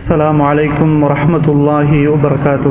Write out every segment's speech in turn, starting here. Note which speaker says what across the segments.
Speaker 1: السلام عليكم ورحمة الله وبركاته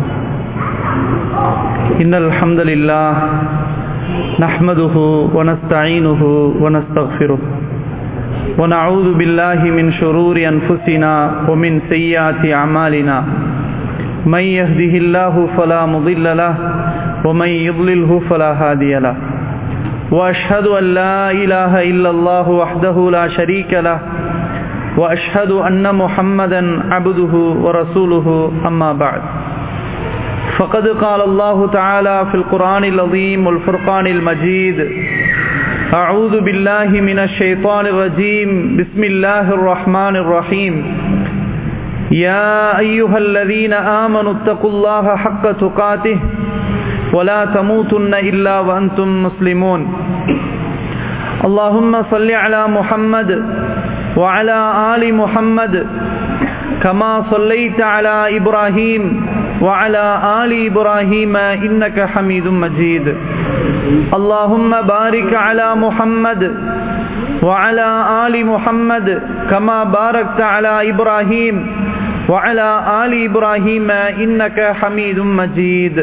Speaker 1: إن الحمد لله نحمده ونستعينه ونستغفره ونعوذ بالله من شرور أنفسنا ومن سيئات أعمالنا من يهده الله فلا مضل له ومن يضلله فلا هادي له وأشهد أن لا إله إلا الله وحده لا شريك له وأشهد أن محمدا عبده ورسوله أما بعد فقد قال الله تعالى في القرآن العظيم والفرقان المجيد أعوذ بالله من الشيطان الرجيم بسم الله الرحمن الرحيم يا أيها الذين آمنوا اتقوا الله حق تقاته ولا تموتن إلا وأنتم مسلمون اللهم صل على محمد وعلى آل محمد كما صليت على إبراهيم وعلى آل إبراهيم إنك حميد مجيد اللهم بارك على محمد وعلى آل محمد كما باركت على إبراهيم وعلى آل إبراهيم إنك حميد مجيد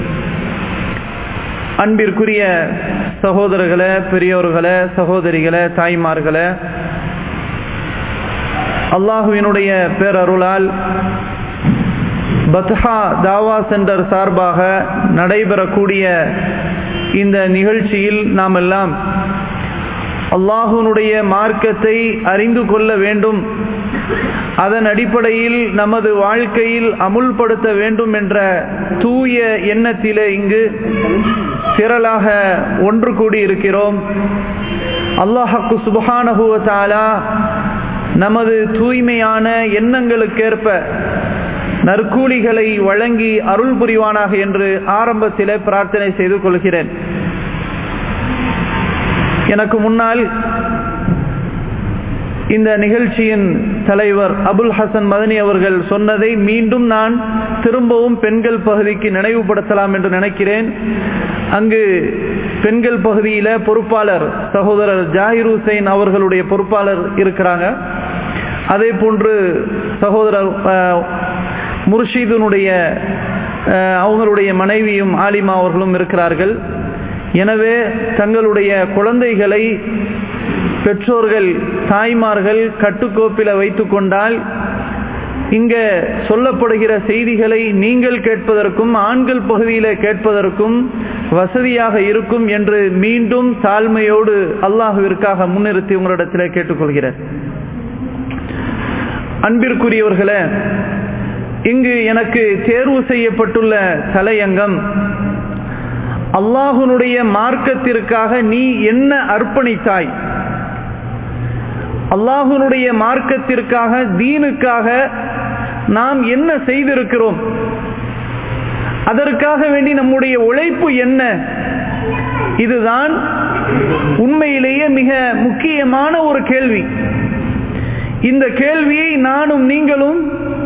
Speaker 1: அன்பிற்குரிய சகோதரர்களே பெரியோர்களே சகோதரிகளே தாய்மார்களே அல்லாஹுவினுடைய பேரருளால் பத்ஹா தாவா சென்டர் சார்பாக நடைபெறக்கூடிய இந்த நிகழ்ச்சியில் நாம் எல்லாம் அல்லாஹுனுடைய மார்க்கத்தை அறிந்து கொள்ள வேண்டும் அதன் அடிப்படையில் நமது வாழ்க்கையில் அமுல்படுத்த வேண்டும் என்ற தூய எண்ணத்திலே இங்கு திரளாக ஒன்று கூடி இருக்கிறோம் அல்லாஹக்கு சுபஹானஹுவத்தாலா நமது தூய்மையான எண்ணங்களுக்கேற்ப நற்கூலிகளை வழங்கி அருள் புரிவானாக என்று ஆரம்பத்திலே பிரார்த்தனை செய்து கொள்கிறேன் எனக்கு முன்னால் இந்த நிகழ்ச்சியின் தலைவர் அபுல் ஹசன் மதனி அவர்கள் சொன்னதை மீண்டும் நான் திரும்பவும் பெண்கள் பகுதிக்கு நினைவுபடுத்தலாம் என்று நினைக்கிறேன் அங்கு பெண்கள் பகுதியில் பொறுப்பாளர் சகோதரர் ஜாகிர் ஹுசைன் அவர்களுடைய பொறுப்பாளர் இருக்கிறாங்க அதே போன்று சகோதரர் முர்ஷீதனுடைய அவங்களுடைய மனைவியும் ஆலிமா அவர்களும் இருக்கிறார்கள் எனவே தங்களுடைய குழந்தைகளை பெற்றோர்கள் தாய்மார்கள் கட்டுக்கோப்பில வைத்து கொண்டால் இங்க சொல்லப்படுகிற செய்திகளை நீங்கள் கேட்பதற்கும் ஆண்கள் பகுதியில கேட்பதற்கும் வசதியாக இருக்கும் என்று மீண்டும் தாழ்மையோடு அல்லாஹுவிற்காக முன்னிறுத்தி உங்களிடத்தில் கேட்டுக்கொள்கிறேன் அன்பிற்குரியவர்களே இங்கு எனக்கு தேர்வு செய்யப்பட்டுள்ள தலையங்கம் அல்லாஹுனுடைய மார்க்கத்திற்காக நீ என்ன அர்ப்பணித்தாய் அல்லாஹுனுடைய மார்க்கத்திற்காக தீனுக்காக நாம் என்ன செய்திருக்கிறோம் அதற்காக வேண்டி நம்முடைய உழைப்பு என்ன இதுதான் உண்மையிலேயே மிக முக்கியமான ஒரு கேள்வி இந்த கேள்வியை நானும் நீங்களும்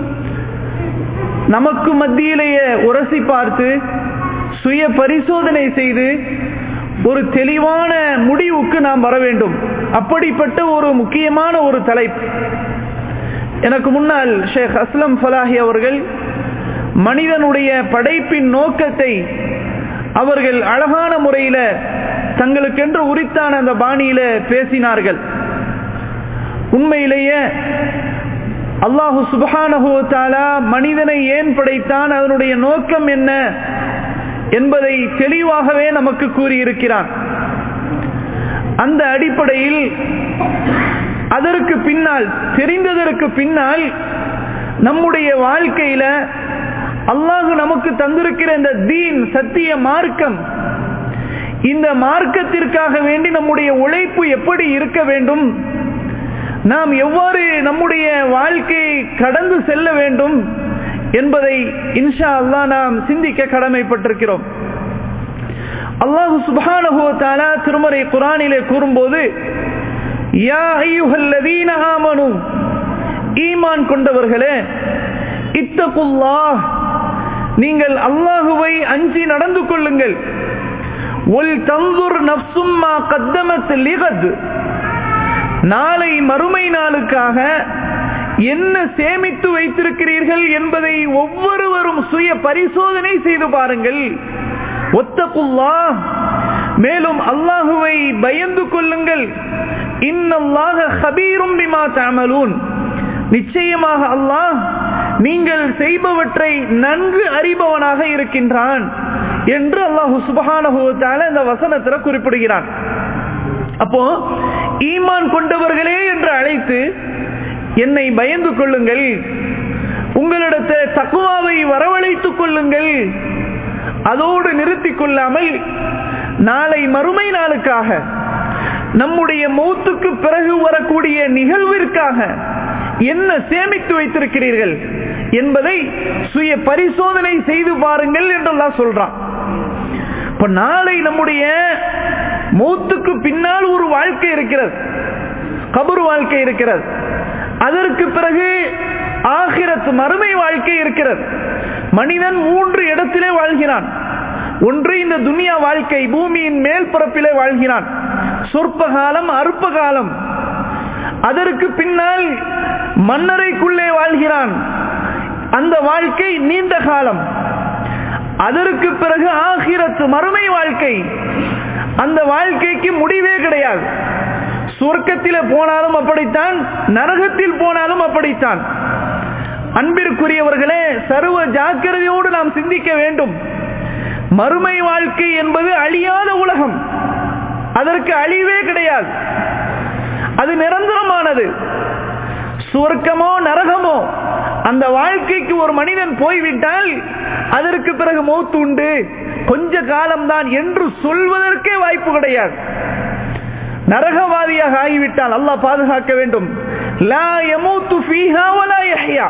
Speaker 1: நமக்கு மத்தியிலேயே உரசி பார்த்து சுய பரிசோதனை செய்து ஒரு தெளிவான முடிவுக்கு நாம் வர வேண்டும் அப்படிப்பட்ட ஒரு முக்கியமான ஒரு தலைப்பு எனக்கு முன்னால் ஷேக் அஸ்லம் ஃபலாஹி அவர்கள் மனிதனுடைய படைப்பின் நோக்கத்தை அவர்கள் அழகான முறையில தங்களுக்கென்று உரித்தான அந்த பாணியில பேசினார்கள் உண்மையிலேயே அல்லாஹு சுபஹானஹுவத்தாலா மனிதனை ஏன் படைத்தான் அதனுடைய நோக்கம் என்ன என்பதை தெளிவாகவே நமக்கு கூறியிருக்கிறான் அந்த அடிப்படையில் அதற்கு பின்னால் தெரிந்ததற்கு பின்னால் நம்முடைய வாழ்க்கையில அல்லாஹு நமக்கு தந்திருக்கிற இந்த தீன் சத்திய மார்க்கம் இந்த மார்க்கத்திற்காக வேண்டி நம்முடைய உழைப்பு எப்படி இருக்க வேண்டும் நாம் எவ்வாறு நம்முடைய வாழ்க்கையை கடந்து செல்ல வேண்டும் என்பதை இன்ஷா அல்லா நாம் சிந்திக்க கடமைப்பட்டிருக்கிறோம் அல்லாஹு சுபானுவத்தாலா திருமறை குரானிலே கூறும்போது யா ஐயுஹல்லதீன ஆமனு ஈமான் கொண்டவர்களே இத்தகுல்லா நீங்கள் அல்லாஹுவை அஞ்சி நடந்து கொள்ளுங்கள் ஒல் தங்குர் நப்சும்மா கத்தமத் லிகத் நாளை மறுமை நாளுக்காக என்ன சேமித்து வைத்திருக்கிறீர்கள் என்பதை ஒவ்வொருவரும் சுய பரிசோதனை செய்து பாருங்கள் ஒத்தகுல்லா மேலும் அல்லாஹுவை பயந்து கொள்ளுங்கள் இன்னல்லாக ஹபீரும் பிமா தாமலூன் நிச்சயமாக அல்லாஹ் நீங்கள் செய்பவற்றை நன்கு அறிபவனாக இருக்கின்றான் என்று அல்லாஹு சுபஹானஹுவத்தால இந்த வசனத்தில் குறிப்பிடுகிறான் அப்போ ஈமான் கொண்டவர்களே என்று அழைத்து என்னை பயந்து கொள்ளுங்கள் உங்களிடத்தை தக்குவாவை வரவழைத்துக் கொள்ளுங்கள் அதோடு நிறுத்திக் கொள்ளாமல் நாளை மறுமை நாளுக்காக நம்முடைய மௌத்துக்கு பிறகு வரக்கூடிய நிகழ்விற்காக என்ன சேமித்து வைத்திருக்கிறீர்கள் என்பதை சுய பரிசோதனை செய்து பாருங்கள் என்றெல்லாம் சொல்றான் இப்ப நாளை நம்முடைய மௌத்துக்கு பின்னால் ஒரு வாழ்க்கை இருக்கிறது கபர் வாழ்க்கை இருக்கிறது அதற்கு பிறகு ஆகிரத் மறுமை வாழ்க்கை இருக்கிறது மனிதன் மூன்று இடத்திலே வாழ்கிறான் ஒன்று இந்த துனியா வாழ்க்கை பூமியின் மேல் பரப்பிலே வாழ்கிறான் சொற்ப காலம் அற்ப காலம் அதற்கு பின்னால் மன்னரைக்குள்ளே வாழ்கிறான் அந்த வாழ்க்கை நீண்ட காலம் அதற்கு பிறகு ஆகிரத்து மறுமை வாழ்க்கை அந்த வாழ்க்கைக்கு முடிவே கிடையாது சொர்க்கத்தில் போனாலும் அப்படித்தான் நரகத்தில் போனாலும் அப்படித்தான் அன்பிற்குரியவர்களே சர்வ ஜாக்கிரதையோடு நாம் சிந்திக்க வேண்டும் மறுமை வாழ்க்கை என்பது அழியாத உலகம் அதற்கு அழிவே கிடையாது அது நிரந்தரமானது சுவர்க்கமோ நரகமோ அந்த வாழ்க்கைக்கு ஒரு மனிதன் போய்விட்டால் அதற்கு பிறகு மௌத்து உண்டு கொஞ்ச காலம்தான் என்று சொல்வதற்கே வாய்ப்பு கிடையாது நரகவாதியாக ஆகிவிட்டால் அல்லாஹ் பாதுகாக்க வேண்டும் லா யமூத்து ஃபீஹா வலா யஹ்யா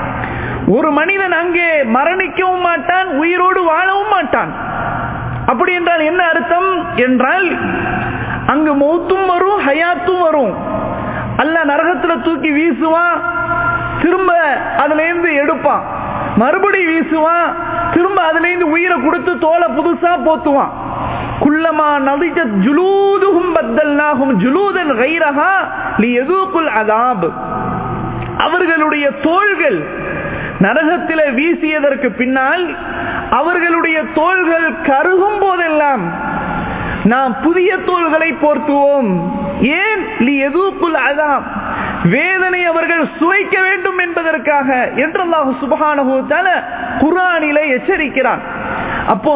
Speaker 1: ஒரு மனிதன் அங்கே மரணிக்கவும் மாட்டான் உயிரோடு வாழவும் மாட்டான் அப்படி என்றால் என்ன அர்த்தம் என்றால் அங்கு மௌத்தும் வரும் ஹயாத்தும் வரும் அல்ல நரகத்துல தூக்கி வீசுவான் திரும்ப அதுல இருந்து எடுப்பான் மறுபடி வீசுவான் திரும்ப அதுல இருந்து உயிரை கொடுத்து தோலை புதுசா போத்துவான் குள்ளமா நதிஜ ஜுலூதுகும் பத்தல்னாகும் ஜுலூதன் கைரஹா லி எதூக்குல் அதாப் அவர்களுடைய தோள்கள் நரகத்தில வீசியதற்கு பின்னால் அவர்களுடைய தோள்கள் கருகும் போதெல்லாம் நாம் புதிய தோள்களை போர்த்துவோம் ஏன் லி எதூக்குல் அதாப் வேதனை அவர்கள் சுவைக்க வேண்டும் என்பதற்காக என்று அல்லாஹு சுபகானுபவத்தால குரானில எச்சரிக்கிறான் அப்போ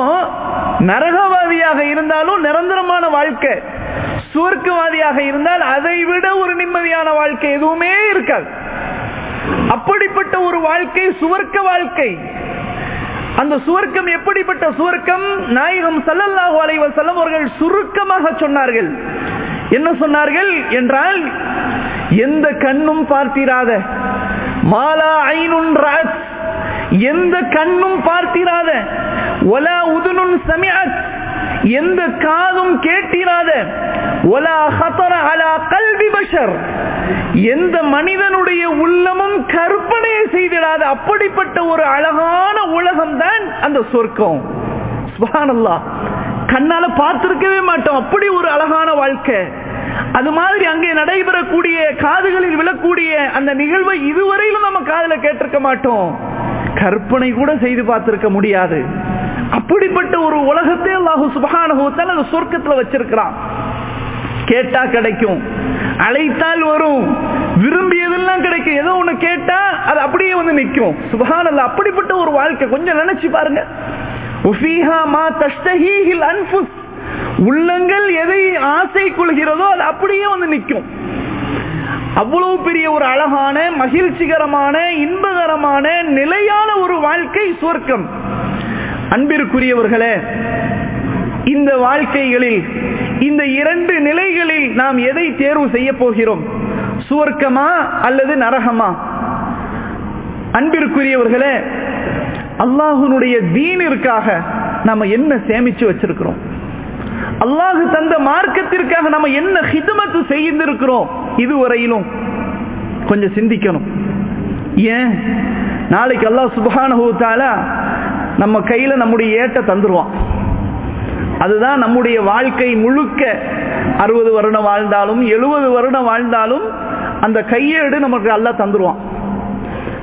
Speaker 1: நரகவாதியாக இருந்தாலும் நிரந்தரமான வாழ்க்கை சுவர்க்கவாதியாக இருந்தால் அதை விட ஒரு நிம்மதியான வாழ்க்கை எதுவுமே இருக்காது அப்படிப்பட்ட ஒரு வாழ்க்கை சுவர்க்க வாழ்க்கை அந்த சுவர்க்கம் எப்படிப்பட்ட சுவர்க்கம் நாயகம் சல்லல்லாஹு அலைஹி வஸல்லம் அவர்கள் சுருக்கமாக சொன்னார்கள் என்ன சொன்னார்கள் என்றால் எந்த கண்ணும் பார்த்திராத மாலா ஐனுன் ராத் எந்த கண்ணும் பார்த்திராத ஒலா உதுனுன் சமிஅத் எந்த காதும் கேட்டிராத ஒலா ஹதர அலா கல்வி பஷர் எந்த மனிதனுடைய உள்ளமும் கற்பனையை செய்திடாத அப்படிப்பட்ட ஒரு அழகான உலகம் தான் அந்த சொர்க்கம் சுபஹானல்லாஹ் கண்ணால பார்த்திருக்கவே மாட்டோம் அப்படி ஒரு அழகான வாழ்க்கை அது மாதிரி அங்கே நடைபெறக்கூடிய காதுகளில் விழக்கூடிய அந்த நிகழ்வை இதுவரையிலும் நம்ம காதல கேட்டிருக்க மாட்டோம் கற்பனை கூட செய்து பார்த்திருக்க முடியாது அப்படிப்பட்ட ஒரு உலகத்தை அல்லாஹு சுபகானுபவத்தால் அந்த சொர்க்கத்துல வச்சிருக்கிறான் கேட்டா கிடைக்கும் அழைத்தால் வரும் விரும்பியதெல்லாம் கிடைக்கும் ஏதோ ஒண்ணு கேட்டா அது அப்படியே வந்து நிற்கும் சுபகானல்ல அப்படிப்பட்ட ஒரு வாழ்க்கை கொஞ்சம் நினைச்சு பாருங்க உள்ளங்கள் எதை ஆசை கொள்கிறதோ அது அப்படியே வந்து நிற்கும் அவ்வளவு பெரிய ஒரு அழகான மகிழ்ச்சிகரமான இன்பகரமான நிலையான ஒரு வாழ்க்கை சுவர்க்கம் அன்பிற்குரியவர்களே இந்த வாழ்க்கைகளில் இந்த இரண்டு நிலைகளில் நாம் எதை தேர்வு செய்ய போகிறோம் சுவர்க்கமா அல்லது நரகமா அன்பிற்குரியவர்களே அல்லாஹுனுடைய தீனிற்காக நம்ம என்ன சேமிச்சு வச்சிருக்கிறோம் அல்லாஹு தந்த மார்க்கத்திற்காக நம்ம என்ன ஹிதமத்து செய்திருக்கிறோம் இதுவரையிலும் கொஞ்சம் சிந்திக்கணும் ஏன் நாளைக்கு அல்லாஹ் சுபகானுபவத்தால நம்ம கையில நம்முடைய ஏட்ட தந்துருவான் அதுதான் நம்முடைய வாழ்க்கை முழுக்க அறுபது வருடம் வாழ்ந்தாலும் எழுபது வருடம் வாழ்ந்தாலும் அந்த கையேடு நமக்கு அல்ல தந்துருவான்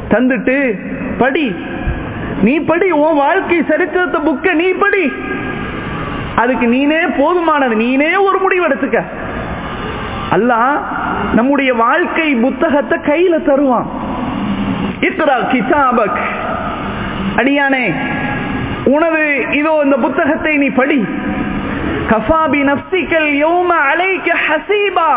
Speaker 1: தந்துட்டு படி நீ படி உன் வாழ்க்கை சரித்திரத்தை புக்க நீ படி அதுக்கு நீனே போதுமானது நீனே ஒரு முடிவு எடுத்துக்க அல்லாஹ் நம்முடைய வாழ்க்கை புத்தகத்தை கையில தருவான் இத்ரா கிதாபக் அடியானே உனது இதோ இந்த புத்தகத்தை நீ படி கஃபாபி நப்சிக்கல் யௌம அலைக்க ஹசீபா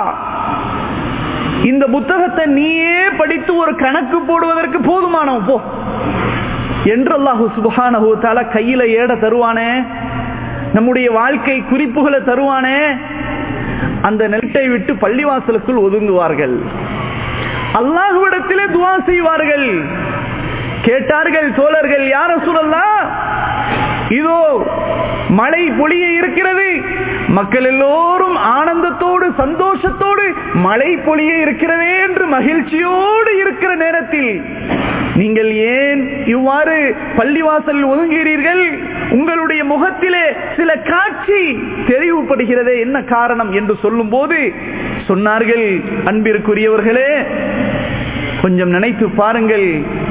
Speaker 1: இந்த புத்தகத்தை நீயே படித்து ஒரு கணக்கு போடுவதற்கு போதுமானவன் போ என்று அல்லாஹு சுபஹானஹு தஆலா கையில ஏட தருவானே நம்முடைய வாழ்க்கை குறிப்புகளை தருவானே அந்த நெல்ட்டை விட்டு பள்ளிவாசலுக்குள் ஒதுங்குவார்கள் அல்லாஹுவிடத்திலே துவா செய்வார்கள் கேட்டார்கள் தோழர்கள் யார சொல்லலாம் இதோ மழை பொழிய இருக்கிறது மக்கள் எல்லோரும் ஆனந்தத்தோடு சந்தோஷத்தோடு மழை பொழிய இருக்கிறதே என்று மகிழ்ச்சியோடு இருக்கிற நேரத்தில் நீங்கள் ஏன் இவ்வாறு பள்ளிவாசலில் ஒதுங்குகிறீர்கள் உங்களுடைய முகத்திலே சில காட்சி தெரிவுபடுகிறதே என்ன காரணம் என்று சொல்லும் போது சொன்னார்கள் அன்பிற்குரியவர்களே கொஞ்சம் நினைத்து பாருங்கள்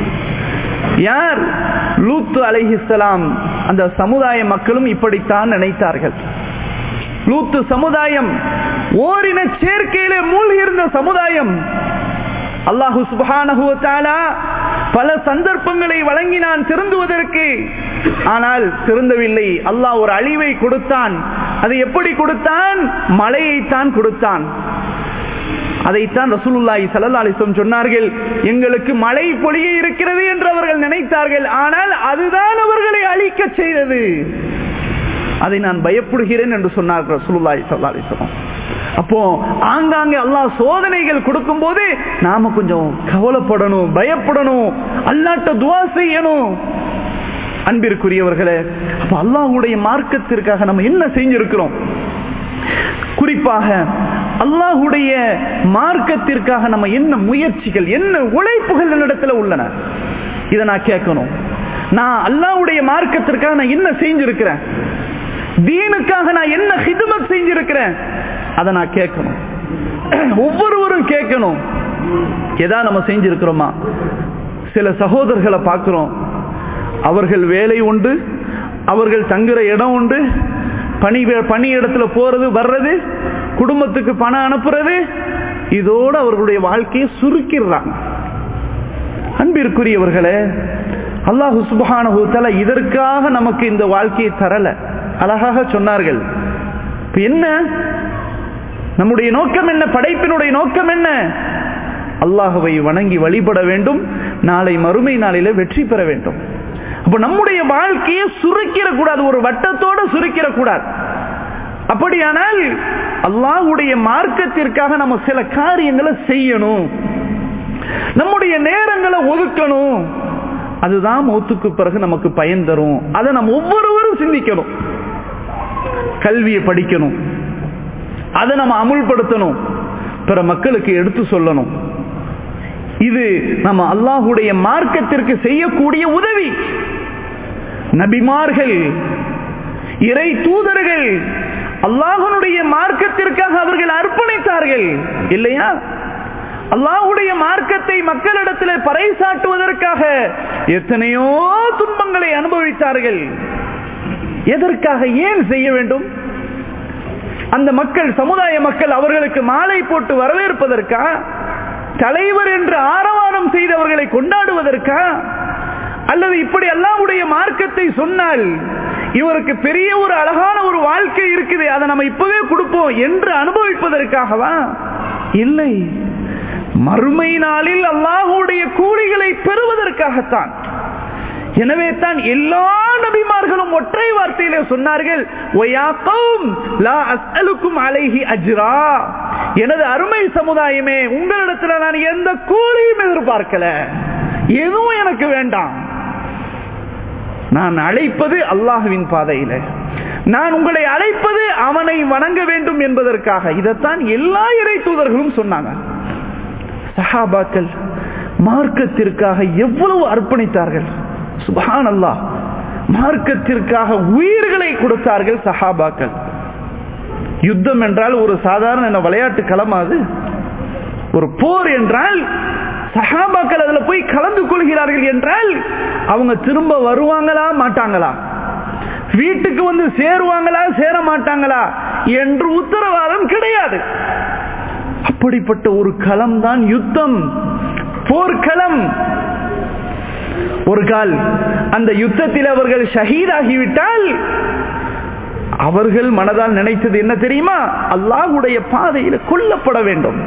Speaker 1: யார் லூத்து அலைஹிஸ்லாம் அந்த சமுதாய மக்களும் இப்படித்தான் நினைத்தார்கள் லூத்து சமுதாயம் ஓரின சேர்க்கையிலே மூழ்கியிருந்த சமுதாயம் அல்லாஹு சுபானகுவத்தாலா பல சந்தர்ப்பங்களை வழங்கினான் திருந்துவதற்கு ஆனால் திருந்தவில்லை அல்லாஹ் ஒரு அழிவை கொடுத்தான் அது எப்படி கொடுத்தான் மழையைத்தான் கொடுத்தான் அதைத்தான் ரசூலுல்லாஹி ஸல்லல்லாஹு அலைஹி வஸல்லம் சொன்னார்கள் எங்களுக்கு மழை பொழிய இருக்கிறது என்று அவர்கள் நினைத்தார்கள் ஆனால் அதுதான் அவர்களை அழிக்க செய்தது அதை நான் பயப்படுகிறேன் என்று சொன்னார்கள் ரசூலுல்லாஹி ஸல்லல்லாஹு அலைஹி வஸல்லம் அப்போ ஆங்காங்கே அல்லாஹ் சோதனைகள் கொடுக்கும் போது நாம கொஞ்சம் கவலைப்படணும் பயப்படணும் அல்லாட்ட துவா செய்யணும் அன்பிற்குரியவர்களே அப்ப அல்லாஹுடைய மார்க்கத்திற்காக நம்ம என்ன செஞ்சிருக்கிறோம் குறிப்பாக அல்லாஹுடைய மார்க்கத்திற்காக நம்ம என்ன முயற்சிகள் என்ன உழைப்புகள் என்னிடத்துல உள்ளன இதை நான் கேட்கணும் நான் அல்லாஹுடைய மார்க்கத்திற்காக நான் என்ன செஞ்சிருக்கிறேன் தீனுக்காக நான் என்ன ஹிதுமத் செஞ்சிருக்கிறேன் அதை நான் கேட்கணும் ஒவ்வொருவரும் கேட்கணும் எதா நம்ம செஞ்சிருக்கிறோமா சில சகோதரர்களை பார்க்கிறோம் அவர்கள் வேலை உண்டு அவர்கள் தங்குற இடம் உண்டு பணி பணி இடத்துல போறது வர்றது குடும்பத்துக்கு பணம் அனுப்புறது இதோடு அவர்களுடைய வாழ்க்கையை சுருக்கிடுறாங்க அன்பிற்குரியவர்களே அல்லாஹு சுபஹானஹூத்தல இதற்காக நமக்கு இந்த வாழ்க்கையை தரல அழகாக சொன்னார்கள் இப்ப என்ன நம்முடைய நோக்கம் என்ன படைப்பினுடைய நோக்கம் என்ன அல்லாஹுவை வணங்கி வழிபட வேண்டும் நாளை மறுமை நாளில வெற்றி பெற வேண்டும் அப்ப நம்முடைய வாழ்க்கையை சுருக்கிற கூடாது ஒரு வட்டத்தோட சுருக்கிற கூடாது அப்படியானால் அல்லாஹுடைய மார்க்கத்திற்காக நம்ம சில காரியங்களை செய்யணும் நம்முடைய நேரங்களை ஒதுக்கணும் அதுதான் மௌத்துக்கு பிறகு நமக்கு பயன் தரும் அதை நம்ம ஒவ்வொருவரும் சிந்திக்கணும் கல்வியை படிக்கணும் அதை நம்ம அமுல்படுத்தணும் பிற மக்களுக்கு எடுத்து சொல்லணும் இது நம்ம அல்லாஹுடைய மார்க்கத்திற்கு செய்யக்கூடிய உதவி நபிமார்கள் இறை தூதர்கள் அல்லாஹனுடைய மார்க்கத்திற்காக அவர்கள் அர்ப்பணித்தார்கள் இல்லையா அல்லாஹுடைய மார்க்கத்தை மக்களிடத்தில் பறைசாட்டுவதற்காக எத்தனையோ துன்பங்களை அனுபவித்தார்கள் எதற்காக ஏன் செய்ய வேண்டும் அந்த மக்கள் சமுதாய மக்கள் அவர்களுக்கு மாலை போட்டு வரவேற்பதற்கா தலைவர் என்று ஆரவாரம் செய்தவர்களை கொண்டாடுவதற்கா அல்லது இப்படி அல்லாவுடைய மார்க்கத்தை சொன்னால் இவருக்கு பெரிய ஒரு அழகான ஒரு வாழ்க்கை இருக்குது அதை நம்ம இப்பவே கொடுப்போம் என்று அனுபவிப்பதற்காகவா இல்லை மறுமை நாளில் அல்லாஹுடைய கூலிகளை பெறுவதற்காகத்தான் எனவே தான் எல்லா நபிமார்களும் ஒற்றை வார்த்தையிலே சொன்னார்கள் அஜ்ரா எனது அருமை சமுதாயமே உங்களிடத்துல நான் எந்த கூலியும் எதிர்பார்க்கல எதுவும் எனக்கு வேண்டாம் நான் அழைப்பது அல்லாஹுவின் பாதையில நான் உங்களை அழைப்பது அவனை வணங்க வேண்டும் என்பதற்காக இதைத்தான் எல்லா இறை தூதர்களும் சொன்னாங்க சஹாபாக்கள் மார்க்கத்திற்காக எவ்வளவு அர்ப்பணித்தார்கள் சுபஹான் அல்லா மார்க்கத்திற்காக உயிர்களை கொடுத்தார்கள் சஹாபாக்கள் யுத்தம் என்றால் ஒரு சாதாரண விளையாட்டு களம் அது ஒரு போர் என்றால் சஹாபாக்கள் அதுல போய் கலந்து கொள்கிறார்கள் என்றால் அவங்க திரும்ப வருவாங்களா மாட்டாங்களா வீட்டுக்கு வந்து சேருவாங்களா சேர மாட்டாங்களா என்று உத்தரவாதம் கிடையாது அப்படிப்பட்ட ஒரு களம் தான் யுத்தம் போர்க்களம் ஒரு கால் அந்த யுத்தத்தில் அவர்கள் ஷஹீதாகிவிட்டால் அவர்கள் மனதால் நினைத்தது என்ன தெரியுமா அல்லாஹுடைய பாதையில கொல்லப்பட வேண்டும்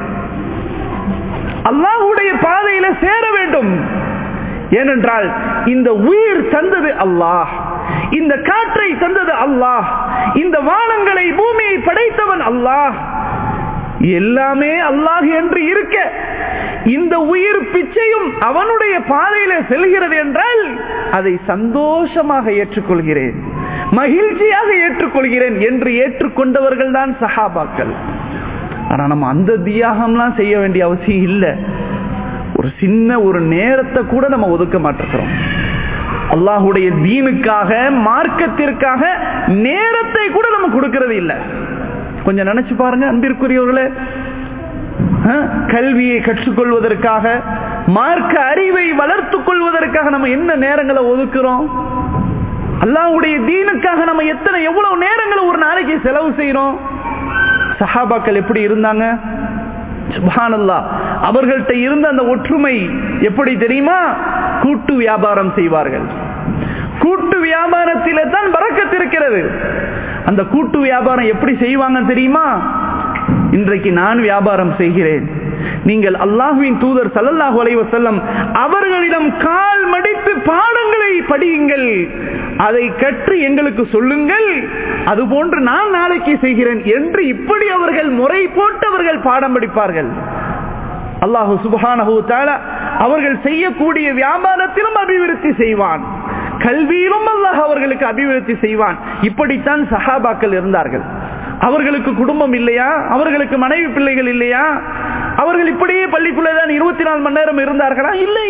Speaker 1: அல்லாஹுடைய பாதையில சேர வேண்டும் ஏனென்றால் இந்த உயிர் தந்தது அல்லாஹ் இந்த காற்றை தந்தது அல்லாஹ் இந்த வானங்களை பூமியை படைத்தவன் அல்லாஹ் எல்லாமே அல்லாஹ் என்று இருக்க இந்த உயிர் பிச்சையும் அவனுடைய பாதையில செல்கிறது என்றால் அதை சந்தோஷமாக ஏற்றுக்கொள்கிறேன் மகிழ்ச்சியாக ஏற்றுக்கொள்கிறேன் என்று ஏற்றுக்கொண்டவர்கள் தான் சஹாபாக்கள் ஆனா நம்ம அந்த தியாகம்லாம் செய்ய வேண்டிய அவசியம் இல்லை ஒரு சின்ன ஒரு நேரத்தை கூட நம்ம ஒதுக்க மாட்டேங்கிறோம் அல்லாஹுடைய தீனுக்காக மார்க்கத்திற்காக நேரத்தை கூட நம்ம கொடுக்கிறது இல்லை கொஞ்சம் நினைச்சு பாருங்க அன்பிற்குரியவர்களே கல்வியை கற்றுக்கொள்வதற்காக மார்க்க அறிவை வளர்த்துக் கொள்வதற்காக நம்ம என்ன நேரங்களை ஒதுக்குறோம் அல்லாவுடைய தீனுக்காக நம்ம எத்தனை எவ்வளவு நேரங்களை ஒரு நாளைக்கு செலவு செய்யறோம் சஹாபாக்கள் எப்படி இருந்தாங்க சுபானல்லா அவர்கள்ட்ட இருந்த அந்த ஒற்றுமை எப்படி தெரியுமா கூட்டு வியாபாரம் செய்வார்கள் கூட்டு வியாபாரத்தில தான் பறக்கத்திருக்கிறது அந்த கூட்டு வியாபாரம் எப்படி செய்வாங்க தெரியுமா இன்றைக்கு நான் வியாபாரம் செய்கிறேன் நீங்கள் அல்லாஹுவின் தூதர் சல்லல்லாஹு அலைவ செல்லம் அவர்களிடம் கால் மடித்து பாடங்களை படியுங்கள் அதை கற்று எங்களுக்கு சொல்லுங்கள் அதுபோன்று நான் நாளைக்கு செய்கிறேன் என்று இப்படி அவர்கள் முறை போட்டு அவர்கள் பாடம் படிப்பார்கள் அல்லாஹு சுபஹானஹு தாலா அவர்கள் செய்யக்கூடிய வியாபாரத்திலும் அபிவிருத்தி செய்வான் கல்வியிலும் அல்லாஹ் அவர்களுக்கு அபிவிருத்தி செய்வான் இப்படித்தான் சஹாபாக்கள் இருந்தார்கள் அவர்களுக்கு குடும்பம் இல்லையா அவர்களுக்கு மனைவி பிள்ளைகள் இல்லையா அவர்கள் இப்படியே பள்ளிக்குள்ளேதான் இருபத்தி நாலு மணி நேரம் இருந்தார்களா இல்லை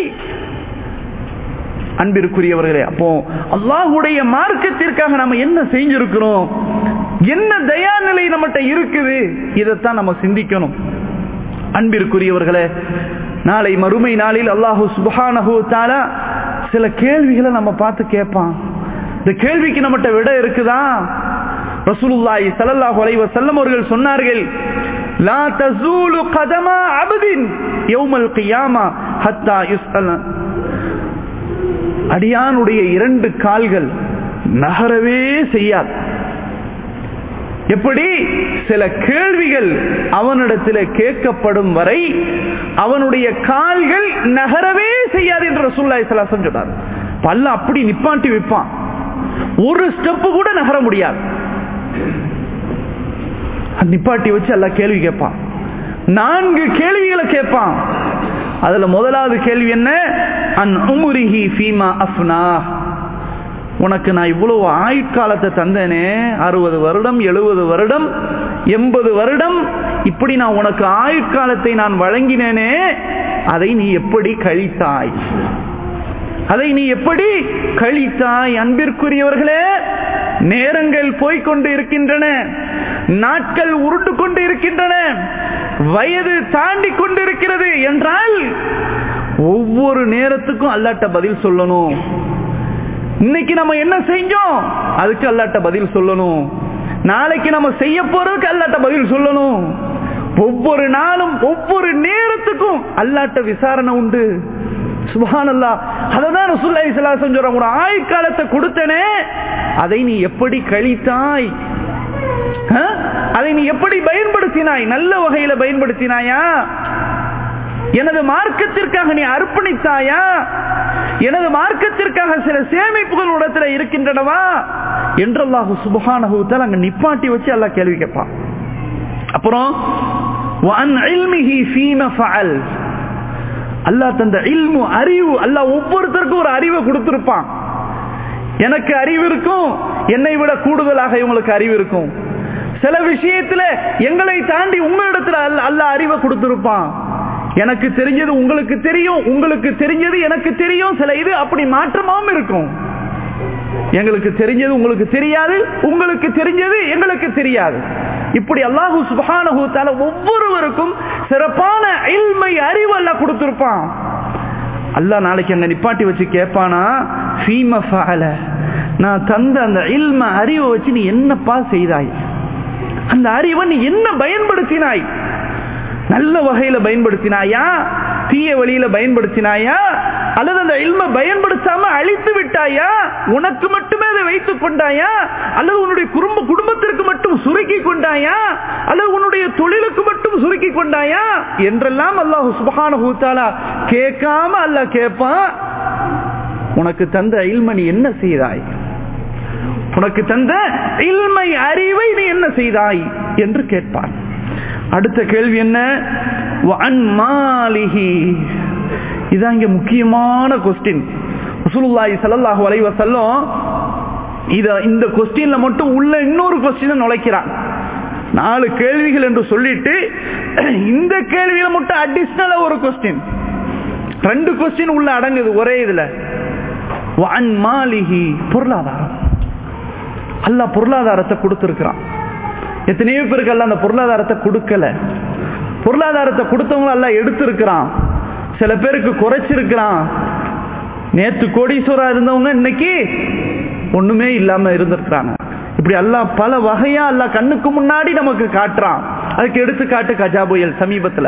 Speaker 1: அன்பிற்குரியவர்களே அப்போ அல்லாஹுடைய மார்க்கத்திற்காக நம்ம என்ன செஞ்சிருக்கிறோம் என்ன தயா நிலை நம்மகிட்ட இருக்குது இதைத்தான் நம்ம சிந்திக்கணும் அன்பிற்குரியவர்களே நாளை மறுமை நாளில் அல்லாஹு சுபஹானஹு தாலா சில கேள்விகளை நம்ம பார்த்து கேட்பான் இந்த கேள்விக்கு நம்மகிட்ட விட இருக்குதா ரசூலுல்லாஹி ஸல்லல்லாஹு அலைஹி வஸல்லம் அவர்கள் சொன்னார்கள் லா தஸூலு கதமா அப்தின் யௌமல் கியாமா ஹத்தா யுஸ்அல அடியானுடைய இரண்டு கால்கள் நகரவே செய்யாது எப்படி சில கேள்விகள் அவனிடத்தில் கேட்கப்படும் வரை அவனுடைய கால்கள் நகரவே செய்யாது என்று ரசூல்லாய் சலாசம் சொன்னார் பல்ல அப்படி நிப்பாட்டி வைப்பான் ஒரு ஸ்டெப்பு கூட நகர முடியாது நிப்பாட்டி வச்சு எல்லாம் கேள்வி கேட்பான் நான்கு கேள்விகளை கேட்பான் அதுல முதலாவது கேள்வி என்ன அன் உமுரிஹி ஃபீமா அஃப்னா உனக்கு நான் இவ்வளவு ஆயுட்காலத்தை தந்தேனே அறுபது வருடம் எழுபது வருடம் எண்பது வருடம் இப்படி நான் உனக்கு ஆயுட்காலத்தை நான் வழங்கினேனே அதை நீ எப்படி கழித்தாய் அதை நீ எப்படி கழித்தாய் அன்பிற்குரியவர்களே நேரங்கள் போய்கொண்டு இருக்கின்றன நாட்கள் உருட்டு கொண்டு இருக்கின்றன வயது தாண்டி கொண்டு இருக்கிறது என்றால் ஒவ்வொரு நேரத்துக்கும் அல்லாட்ட பதில் சொல்லணும் இன்னைக்கு நம்ம என்ன செஞ்சோம் அதுக்கு அல்லாட்ட பதில் சொல்லணும் நாளைக்கு நம்ம செய்ய போறதுக்கு அல்லாட்ட பதில் சொல்லணும் ஒவ்வொரு நாளும் ஒவ்வொரு நேரத்துக்கும் அல்லாட்ட விசாரணை உண்டு சுபானல்லா அததான் ரசூல்லா இஸ்லாசம் சொல்றாங்க ஒரு ஆயுட்காலத்தை கொடுத்தனே அதை நீ எப்படி கழித்தாய் அதை நீ எப்படி பயன்படுத்தினாய் நல்ல வகையில பயன்படுத்தினாயா எனது மார்க்கத்திற்காக நீ அர்ப்பணித்தாயா எனது மார்க்கத்திற்காக சில சேமிப்புகள் உடத்துல இருக்கின்றனவா என்றல்லாஹு சுபஹானஹூத்தால் அங்க நிப்பாட்டி வச்சு எல்லாம் கேள்வி கேட்பான் அப்புறம் அல்லாஹ் தந்த இல்மு அறிவு அல்லாஹ் ஒவ்வொருத்தருக்கும் ஒரு அறிவை கொடுத்திருப்பான் எனக்கு அறிவு இருக்கும் என்னை விட கூடுதலாக இவங்களுக்கு அறிவு இருக்கும் சில விஷயத்துல எங்களை தாண்டி உங்களிடத்துல அல்ல அல்ல அறிவை கொடுத்திருப்பான் எனக்கு தெரிஞ்சது உங்களுக்கு தெரியும் உங்களுக்கு தெரிஞ்சது எனக்கு தெரியும் சில இது அப்படி மாற்றமாவும் இருக்கும் எங்களுக்கு தெரிஞ்சது உங்களுக்கு தெரியாது உங்களுக்கு தெரிஞ்சது எங்களுக்கு தெரியாது இப்படி அல்லாஹு சுபானு ஒவ்வொருவருக்கும் சிறப்பான இல்மை அறிவு அல்ல கொடுத்திருப்பான் அல்லாஹ் நாளைக்கு அங்க நிப்பாட்டி வச்சு கேட்பானா ஃபீம ஃபஅல நான் தந்த அந்த இல்ம அறிவை வச்சு நீ என்னப்பா செய்தாய் அந்த அறிவை நீ என்ன பயன்படுத்தினாய் நல்ல வகையில பயன்படுத்தினாயா தீய வழியில பயன்படுத்தினாயா அல்லது அந்த இல்ம பயன்படுத்தாம அழித்து விட்டாயா உனக்கு மட்டுமே அதை வைத்துக் கொண்டாயா அல்லது உன்னுடைய குடும்ப குடும்பத்திற்கு மட்டும் சுருக்கி கொண்டாயா அல்லது உன்னுடைய தொழிலுக்கு மட்டும் சுருக்கி கொண்டாயா என்றெல்லாம் அல்லாஹ் சுபஹானஹு தஆலா கேட்காம அல்லாஹ் கேட்பான் உனக்கு தந்த இல்ம நீ என்ன செய்தாய் உனக்கு தந்த இல்மை அறிவை நீ என்ன செய்தாய் என்று கேட்பான் அடுத்த கேள்வி என்ன இதான் இங்க முக்கியமான கொஸ்டின் ரசூலுல்லாஹி ஸல்லல்லாஹு அலைஹி வஸல்லம் இத இந்த கொஸ்டின்ல மட்டும் உள்ள இன்னொரு கொஸ்டினை நுழைக்கிறான் நாலு கேள்விகள் என்று சொல்லிட்டு இந்த கேள்வியில மட்டும் அடிஷனலா ஒரு கொஸ்டின் ரெண்டு கொஸ்டின் உள்ள அடங்குது ஒரே இதுல வன் மாலிஹி பொருளாதாரம் அல்லாஹ் பொருளாதாரத்தை கொடுத்திருக்கிறான் எத்தனையோ பேருக்கு அல்ல அந்த பொருளாதாரத்தை கொடுக்கல பொருளாதாரத்தை கொடுத்தவங்க எல்லாம் எடுத்திருக்கிறான் சில பேருக்கு குறைச்சிருக்கிறான் நேத்து கோடீஸ்வரா இருந்தவங்க இன்னைக்கு ஒண்ணுமே இல்லாம இருந்திருக்கிறாங்க இப்படி எல்லாம் பல வகையா அல்ல கண்ணுக்கு முன்னாடி நமக்கு காட்டுறான் அதுக்கு எடுத்துக்காட்டு கஜா புயல் சமீபத்துல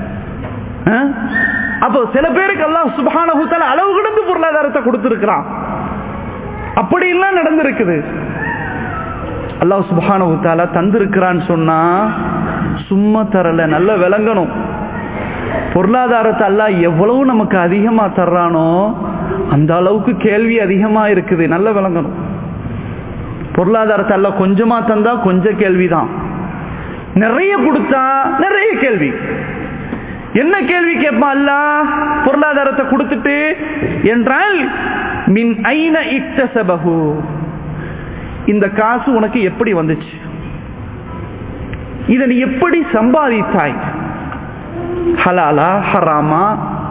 Speaker 1: அப்போ சில பேருக்கு எல்லாம் சுபானகுத்தால அளவு கிடந்து பொருளாதாரத்தை கொடுத்திருக்கிறான் அப்படி எல்லாம் நடந்திருக்குது அல்லாஹ் சுபானகுத்தால தந்திருக்கிறான்னு சொன்னா சும்மா தரல நல்ல விளங்கணும் பொருளாதாரத்தை அல்லாஹ் எவ்வளவு நமக்கு அதிகமா தர்றானோ அந்த அளவுக்கு கேள்வி அதிகமா இருக்குது நல்ல விளங்கணும் பொருளாதாரத்தை அல்ல கொஞ்சமா தந்தா கொஞ்சம் கேள்விதான் நிறைய கொடுத்தா நிறைய கேள்வி என்ன கேள்வி கேட்பான் அல்ல பொருளாதாரத்தை கொடுத்துட்டு என்றால் மின் ஐன இக்தசபகு இந்த காசு உனக்கு எப்படி வந்துச்சு இதை நீ எப்படி சம்பாதித்தாய் ஹலாலா ஹராமா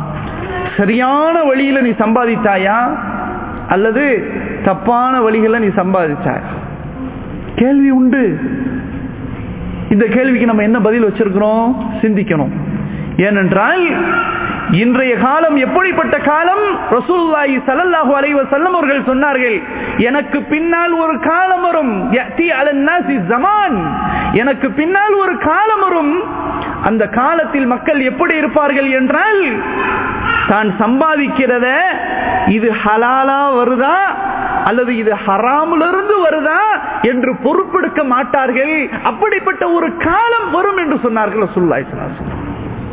Speaker 1: சரியான வழியில நீ சம்பாதித்தாயா அல்லது தப்பான வழிகளில் நீ சம்பாதிச்சாய் கேள்வி உண்டு இந்த கேள்விக்கு நம்ம என்ன பதில் வச்சிருக்கிறோம் சிந்திக்கணும் ஏனென்றால் இன்றைய காலம் எப்படிப்பட்ட காலம் ரசூல்லாஹி சல்லல்லாஹு அலைஹி வஸல்லம் அவர்கள் சொன்னார்கள் எனக்கு பின்னால் ஒரு காலம் வரும் யதி அலன் நாசி ஜமான் எனக்கு பின்னால் ஒரு காலம் வரும் அந்த காலத்தில் மக்கள் எப்படி இருப்பார்கள் என்றால் தான் சம்பாதிக்கிறத இது ஹலாலா வருதா அல்லது இது ஹராமிலிருந்து வருதா என்று பொறுப்பெடுக்க மாட்டார்கள் அப்படிப்பட்ட ஒரு காலம் வரும் என்று சொன்னார்கள் ரசூலுல்லாஹி ஸல்லல்லாஹு அலைஹி வஸல்லம்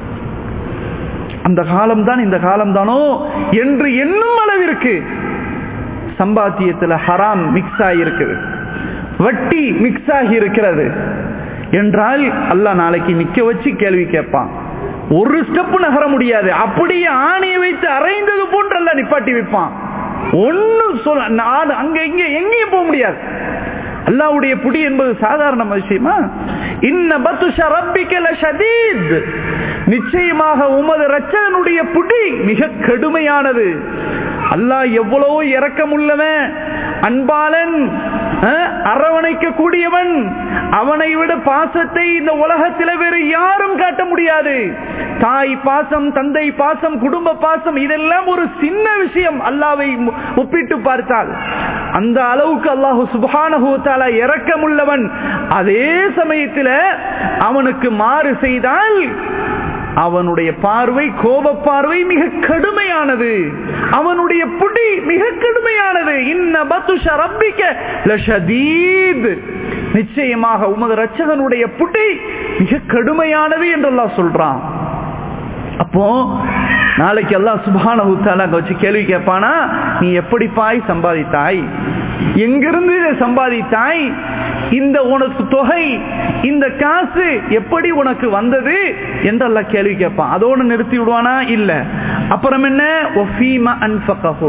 Speaker 1: அந்த காலம் தான் இந்த காலம் தானோ என்று என்னும் அளவிற்கு சம்பாத்தியத்தில் ஹராம் மிக்ஸ் ஆகியிருக்குது வட்டி மிக்ஸ் ஆகி இருக்கிறது என்றால் அல்லாஹ் நாளைக்கு நிக்க வச்சு கேள்வி கேட்பான் ஒரு ஸ்டெப் நகர முடியாது அப்படியே ஆணையை வைத்து அரைந்தது போன்று அல்ல நிப்பாட்டி வைப்பான் ஒன்னும் சொல்ல அங்க இங்க எங்கேயும் போக முடியாது அல்லாவுடைய புடி என்பது சாதாரண விஷயமா இன்ன பத்துஷ ரப்பிக்கல ஷதீத் நிச்சயமாக உமது ரச்சகனுடைய புடி மிக கடுமையானது அல்லாஹ் எவ்வளவோ இரக்கமுள்ளவன் அன்பாளன் அரவணைக்க கூடியவன் அவனை விட பாசத்தை இந்த உலகத்தில் வேறு யாரும் காட்ட முடியாது தாய் பாசம் தந்தை பாசம் குடும்ப பாசம் இதெல்லாம் ஒரு சின்ன விஷயம் அல்லாவை ஒப்பிட்டு பார்த்தால் அந்த அளவுக்கு அல்லாஹு சுபானஹூத்தால இரக்கமுள்ளவன் அதே சமயத்தில் அவனுக்கு மாறு செய்தால் அவனுடைய பார்வை கோப பார்வை மிக கடுமையானது அவனுடைய புடி மிக கடுமையானது இன்ன பத்துஷ ரப்பிக்க லஷதீத் நிச்சயமாக உமது ரச்சகனுடைய புடி மிக கடுமையானது என்று எல்லாம் சொல்றான் அப்போ நாளைக்கு எல்லாம் சுபான அங்க வச்சு கேள்வி கேட்பானா நீ எப்படி பாய் சம்பாதித்தாய் எங்கிருந்து இதை சம்பாதித்தாய் இந்த உனக்கு தொகை இந்த காசு எப்படி உனக்கு வந்தது என்றெல்லாம் கேள்வி கேட்பான் அதோடு நிறுத்தி விடுவானா இல்ல அப்புறம் என்ன ஒஃபீமா அன்பகஹோ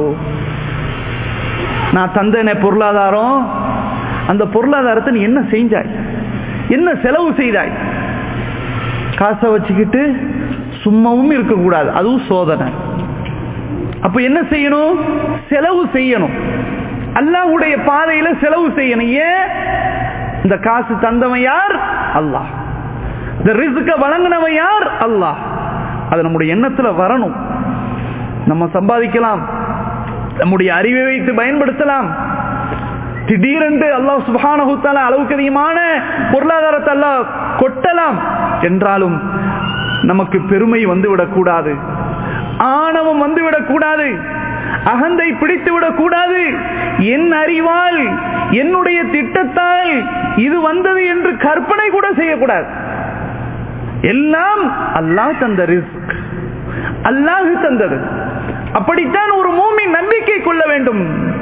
Speaker 1: நான் தந்தன பொருளாதாரம் அந்த பொருளாதாரத்தை நீ என்ன செஞ்சாய் என்ன செலவு செய்தாய் காசை வச்சுக்கிட்டு சும்மாவும் இருக்கக்கூடாது அதுவும் சோதனை அப்ப என்ன செய்யணும் செலவு செய்யணும் அல்லாஹ்வுடைய பாதையில செலவு செய்யணும் ஏன் இந்த காசு தந்தவன் யார் அல்லாஹ் இந்த ரிஸ்க வழங்கினவன் யார் அல்லாஹ் அது நம்முடைய எண்ணத்துல வரணும் நம்ம சம்பாதிக்கலாம் நம்முடைய அறிவை வைத்து பயன்படுத்தலாம் திடீரென்று அல்லாஹ் சுபானகுத்தால அளவுக்கு அதிகமான பொருளாதாரத்தை அல்லாஹ் கொட்டலாம் என்றாலும் நமக்கு பெருமை வந்துவிடக் கூடாது ஆணவம் வந்துவிடக் கூடாது அகந்தை பிடித்து விடக் கூடாது என் அறிவால் என்னுடைய திட்டத்தால் இது வந்தது என்று கற்பனை கூட செய்யக்கூடாது எல்லாம் அல்லாஹ் தந்த ரிஸ்க் அல்லாஹ் தந்தது அப்படித்தான் ஒரு மூமி நம்பிக்கை கொள்ள வேண்டும்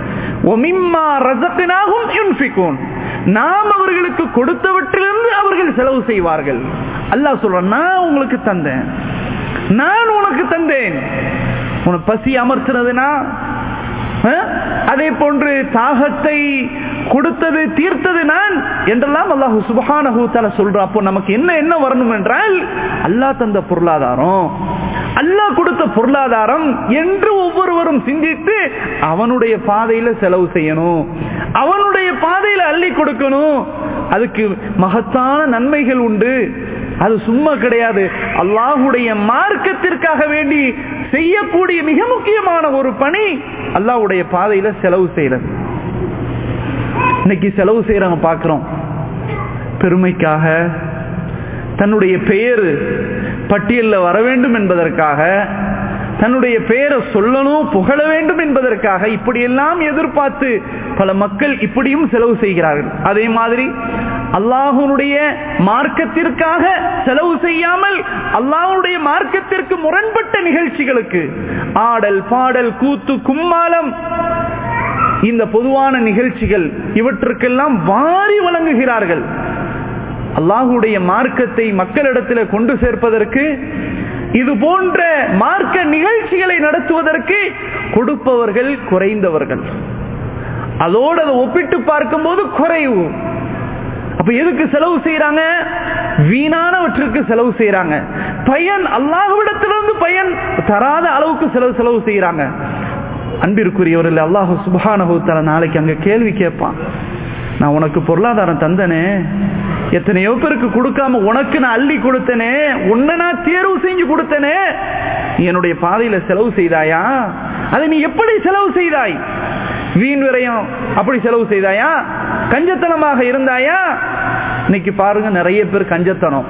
Speaker 1: நாம் அவர்களுக்கு கொடுத்தவற்றிலிருந்து அவர்கள் செலவு செய்வார்கள் அல்லாஹ் சொல்ற நான் உங்களுக்கு தந்தேன் நான் உனக்கு தந்தேன் உனக்கு பசி அமர்த்தினதுனா அதே போன்று தாகத்தை கொடுத்தது தீர்த்தது நான் என்றெல்லாம் அல்லாஹு சுபஹானஹு தஆலா சொல்ற அப்போ நமக்கு என்ன என்ன வரணும் என்றால் அல்லாஹ் தந்த பொருளாதாரம் அல்லாஹ் கொடுத்த பொருளாதாரம் என்று ஒவ்வொருவரும் சிந்தித்து அவனுடைய பாதையில செலவு செய்யணும் அவனுடைய பாதையில அள்ளி கொடுக்கணும் அதுக்கு மகத்தான நன்மைகள் உண்டு அது சும்மா கிடையாது அல்லாஹுடைய மார்க்கத்திற்காக வேண்டி செய்யக்கூடிய மிக முக்கியமான ஒரு பணி அல்லாஹுடைய பாதையில செலவு செய்யறது இன்னைக்கு செலவு செய்யறவங்க பார்க்கிறோம் பெருமைக்காக தன்னுடைய பெயர் பட்டியலில் வர வேண்டும் என்பதற்காக தன்னுடைய பெயரை சொல்லணும் புகழ வேண்டும் என்பதற்காக இப்படியெல்லாம் எதிர்பார்த்து பல மக்கள் இப்படியும் செலவு செய்கிறார்கள் அதே மாதிரி அல்லாஹனுடைய மார்க்கத்திற்காக செலவு செய்யாமல் அல்லாஹனுடைய மார்க்கத்திற்கு முரண்பட்ட நிகழ்ச்சிகளுக்கு ஆடல் பாடல் கூத்து கும்மாலம் இந்த பொதுவான நிகழ்ச்சிகள் இவற்றுக்கெல்லாம் வாரி வழங்குகிறார்கள் அல்லாஹுடைய மார்க்கத்தை மக்களிடத்தில் கொண்டு சேர்ப்பதற்கு இது போன்ற மார்க்க நிகழ்ச்சிகளை நடத்துவதற்கு கொடுப்பவர்கள் குறைந்தவர்கள் அதோடு அதை ஒப்பிட்டு பார்க்கும்போது குறைவு அப்ப எதுக்கு செலவு செய்யறாங்க வீணானவற்றுக்கு செலவு செய்யறாங்க பயன் அல்லாஹுவிடத்திலிருந்து பயன் தராத அளவுக்கு செலவு செலவு செய்யறாங்க அன்பிற்குரியவர்கள் அல்லாஹு சுபானகுத்தால நாளைக்கு அங்க கேள்வி கேட்பான் நான் உனக்கு பொருளாதாரம் தந்தனே எத்தனையோ பேருக்கு கொடுக்காம உனக்கு நான் அள்ளி கொடுத்தனே உன்னை நான் தேர்வு செஞ்சு கொடுத்தனே என்னுடைய பாதையில செலவு செய்தாயா அதை நீ எப்படி செலவு செய்தாய் வீண் விரயம் அப்படி செலவு செய்தாயா கஞ்சத்தனமாக இருந்தாயா இன்னைக்கு பாருங்க நிறைய பேர் கஞ்சத்தனம்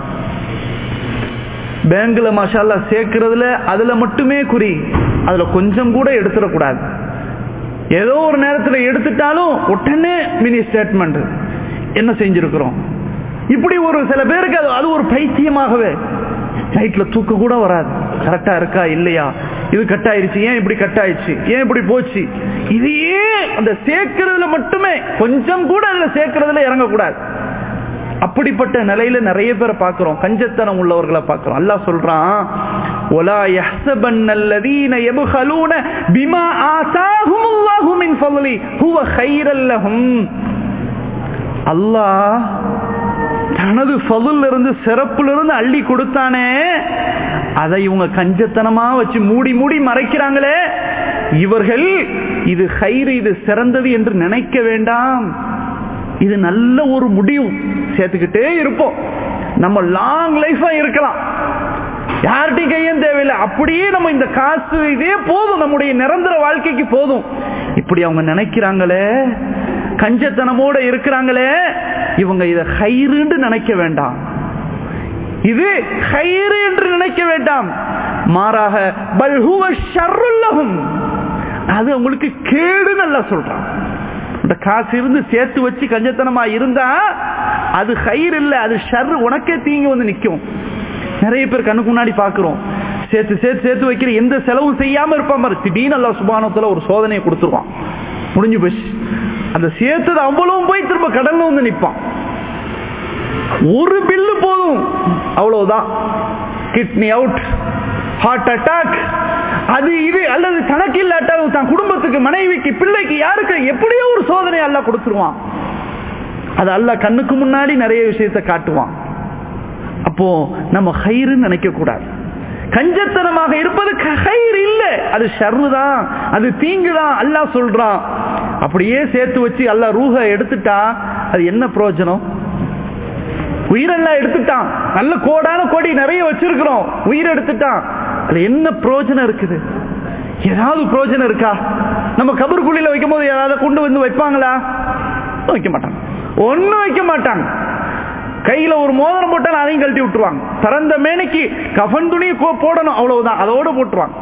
Speaker 1: பேங்க்ல மசாலா சேர்க்கறதுல அதுல மட்டுமே குறி அதுல கொஞ்சம் கூட எடுத்துடக்கூடாது ஏதோ ஒரு நேரத்தில் எடுத்துட்டாலும் உடனே மினி ஸ்டேட்மெண்ட் என்ன செஞ்சிருக்கிறோம் இப்படி ஒரு சில பேருக்கு அது அது ஒரு பைத்தியமாகவே நைட்ல தூக்க கூட வராது கரெக்டா இருக்கா இல்லையா இது கட் ஆயிருச்சு ஏன் இப்படி கட் ஆயிடுச்சு ஏன் இப்படி போச்சு இதையே அந்த சேர்க்கிறதுல மட்டுமே கொஞ்சம் கூட அதுல சேர்க்கறதுல இறங்கக்கூடாது அப்படிப்பட்ட நிலையில நிறைய பேரை பார்க்கிறோம் கஞ்சத்தனம் உள்ளவர்களை பார்க்கிறோம் அல்லாஹ் சொல்றான் ولا يحسبن الذين يبخلون بما آتاهم الله من فضله هو خيرا لهم அல்லாஹ் தனது ஃபதுல்ல இருந்து சிறப்புல இருந்து அள்ளி கொடுத்தானே அதை இவங்க கஞ்சத்தனமா வச்சு மூடி மூடி மறைக்கிறாங்களே இவர்கள் இது ஹைரு இது சிறந்தது என்று நினைக்க வேண்டாம் இது நல்ல ஒரு முடிவு சேர்த்துக்கிட்டே இருப்போம் நம்ம லாங் லைஃபா இருக்கலாம் யார்கிட்டையும் கையும் தேவையில்லை அப்படியே நம்ம இந்த காசு இதே போதும் நம்முடைய நிரந்தர வாழ்க்கைக்கு போதும் இப்படி அவங்க நினைக்கிறாங்களே கஞ்சத்தனமோட இருக்கிறாங்களே இவங்க இதை ஹைருன்னு நினைக்க வேண்டாம் இது ஹைரு என்று நினைக்க வேண்டாம் மாறாக பல்ஹுவ ஷர்ருல்லஹும் அது உங்களுக்கு கேடு நல்லா சொல்றான் இந்த காசு இருந்து சேர்த்து வச்சு கஞ்சத்தனமா இருந்தா அது ஹைர் இல்ல அது ஷர் உனக்கே தீங்கு வந்து நிக்கும் நிறைய பேர் கண்ணுக்கு முன்னாடி பாக்குறோம் சேர்த்து சேர்த்து சேர்த்து வைக்கிற எந்த செலவும் செய்யாம இருப்பான் பாரு திடீர்னு அல்லா சுபானத்துல ஒரு சோதனையை கொடுத்துருவான் முடிஞ்சு போச்சு அந்த சேர்த்தது அவ்வளவும் போய் திரும்ப கடல்ல வந்து நிப்பான் ஒரு பில்லு போதும் அவ்வளவுதான் கிட்னி அவுட் ஹார்ட் அட்டாக் அது இது அல்லது கணக்கு இல்லாட்டாலும் தன் குடும்பத்துக்கு மனைவிக்கு பிள்ளைக்கு யாருக்கு எப்படியோ ஒரு சோதனை அல்ல கொடுத்துருவான் அது அல்ல கண்ணுக்கு முன்னாடி நிறைய விஷயத்தை காட்டுவான் அப்போ நம்ம ஹைருன்னு நினைக்க கூடாது கஞ்சத்தனமாக இருப்பது ஹைர் இல்ல அது ஷர்ரு தான் அது தீங்கு தான் அல்லாஹ் சொல்றான் அப்படியே சேர்த்து வச்சு அல்ல ரூஹ எடுத்துட்டா அது என்ன பிரயோஜனம் உயிரெல்லாம் எடுத்துட்டான் நல்ல கோடான கோடி நிறைய வச்சிருக்கிறோம் உயிர் எடுத்துட்டான் அது என்ன பிரயோஜனம் இருக்குது ஏதாவது பிரயோஜனம் இருக்கா நம்ம கபருக்குள்ளில வைக்கும் போது யாராவது கொண்டு வந்து வைப்பாங்களா வைக்க மாட்டாங்க ஒன்னும் வைக்க மாட்டாங்க கையில ஒரு மோதிரம் போட்டாலும் அதையும் கழட்டி விட்டுருவாங்க பிறந்த மேனைக்கு கஃன் துணி போடணும் அவ்வளவுதான் அதோட போட்டுருவாங்க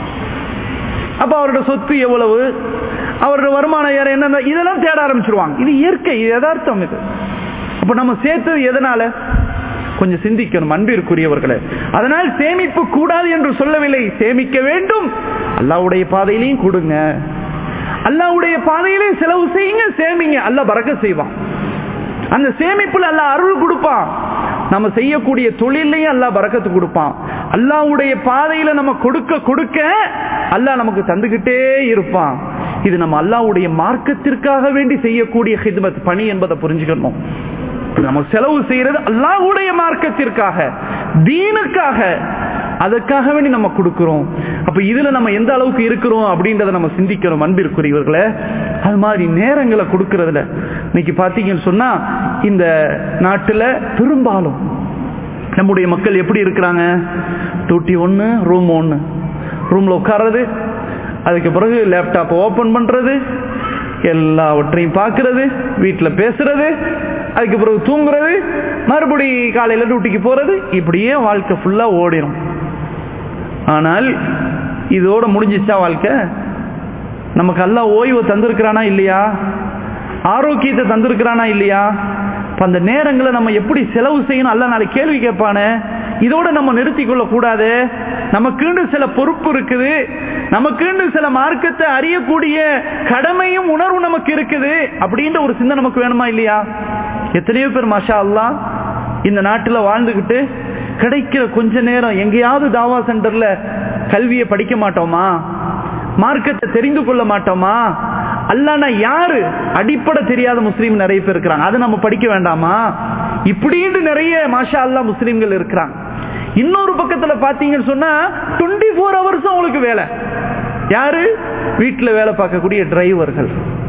Speaker 1: அப்ப அவரோட சொத்து எவ்வளவு அவரோட வருமானம் யார் என்ன இதெல்லாம் தேட ஆரம்பிச்சிருவாங்க இது இயற்கை இது யதார்த்தம் இது அப்ப நம்ம சேர்த்தது எதனால கொஞ்சம் சிந்திக்கணும் அன்பிற்குரியவர்களே அதனால் சேமிப்பு கூடாது என்று சொல்லவில்லை சேமிக்க வேண்டும் அல்லாவுடைய பாதையிலையும் கொடுங்க அல்லாவுடைய பாதையிலையும் செலவு செய்யுங்க சேமிங்க அல்ல பறக்க செய்வான் அந்த சேமிப்புல அல்ல அருள் கொடுப்பான் நம்ம செய்யக்கூடிய தொழிலையும் அல்லா பறக்கத்து கொடுப்பான் அல்லாவுடைய பாதையில நம்ம கொடுக்க கொடுக்க அல்லாஹ் நமக்கு தந்துகிட்டே இருப்பான் இது நம்ம அல்லாவுடைய மார்க்கத்திற்காக வேண்டி செய்யக்கூடிய ஹித்மத் பணி என்பதை புரிஞ்சுக்கணும் நம்ம செலவு செய்யறது அல்லாஹுடைய மார்க்கத்திற்காக தீனுக்காக அதுக்காக வேண்டி நம்ம கொடுக்கிறோம் அப்ப இதுல நம்ம எந்த அளவுக்கு இருக்கிறோம் அப்படின்றத நம்ம சிந்திக்கிறோம் அன்பிற்குரியவர்களே அது மாதிரி நேரங்களை கொடுக்கறதுல இன்னைக்கு பாத்தீங்கன்னு சொன்னா இந்த நாட்டுல பெரும்பாலும் நம்முடைய மக்கள் எப்படி இருக்கிறாங்க டூட்டி ஒன்று ரூம் ஒன்று ரூம்ல உட்கார்றது அதுக்கு பிறகு லேப்டாப் ஓபன் பண்றது எல்லாவற்றையும் பார்க்கறது வீட்டில் பேசுறது அதுக்கு பிறகு தூங்குறது மறுபடி காலையில் டியூட்டிக்கு போறது இப்படியே வாழ்க்கை ஃபுல்லா ஓடிடும் ஆனால் இதோட முடிஞ்சிச்சா வாழ்க்கை நமக்கு அல்ல ஓய்வு தந்திருக்கிறானா இல்லையா ஆரோக்கியத்தை தந்திருக்கிறானா இல்லையா அந்த நேரங்களை நம்ம எப்படி செலவு செய்யணும் அல்ல நாளை கேள்வி கேட்பானே இதோட நம்ம நிறுத்தி கொள்ள கூடாது நமக்குன்னு சில பொறுப்பு இருக்குது நமக்குன்னு சில மார்க்கத்தை அறியக்கூடிய கடமையும் உணர்வு நமக்கு இருக்குது அப்படின்ற ஒரு சிந்தனை நமக்கு வேணுமா இல்லையா எத்தனையோ பேர் மாஷா அல்லா இந்த நாட்டில் வாழ்ந்துகிட்டு கிடைக்கிற கொஞ்ச நேரம் எங்கேயாவது தாவா சென்டர்ல கல்வியை படிக்க மாட்டோமா மார்க்கத்தை தெரிந்து கொள்ள மாட்டோமா அல்லானா யாரு அடிப்படை தெரியாத முஸ்லீம் நிறைய பேர் இருக்கிறாங்க அதை நம்ம படிக்க வேண்டாமா இப்படின்னு நிறைய மாஷா அல்லா முஸ்லீம்கள் இருக்கிறாங்க இன்னொரு பக்கத்துல பாத்தீங்கன்னு சொன்னா டுவெண்ட்டி ஃபோர் ஹவர்ஸ் அவங்களுக்கு வேலை யாரு வீட்டில் வேலை பார்க்கக்கூடிய டிரைவர்கள்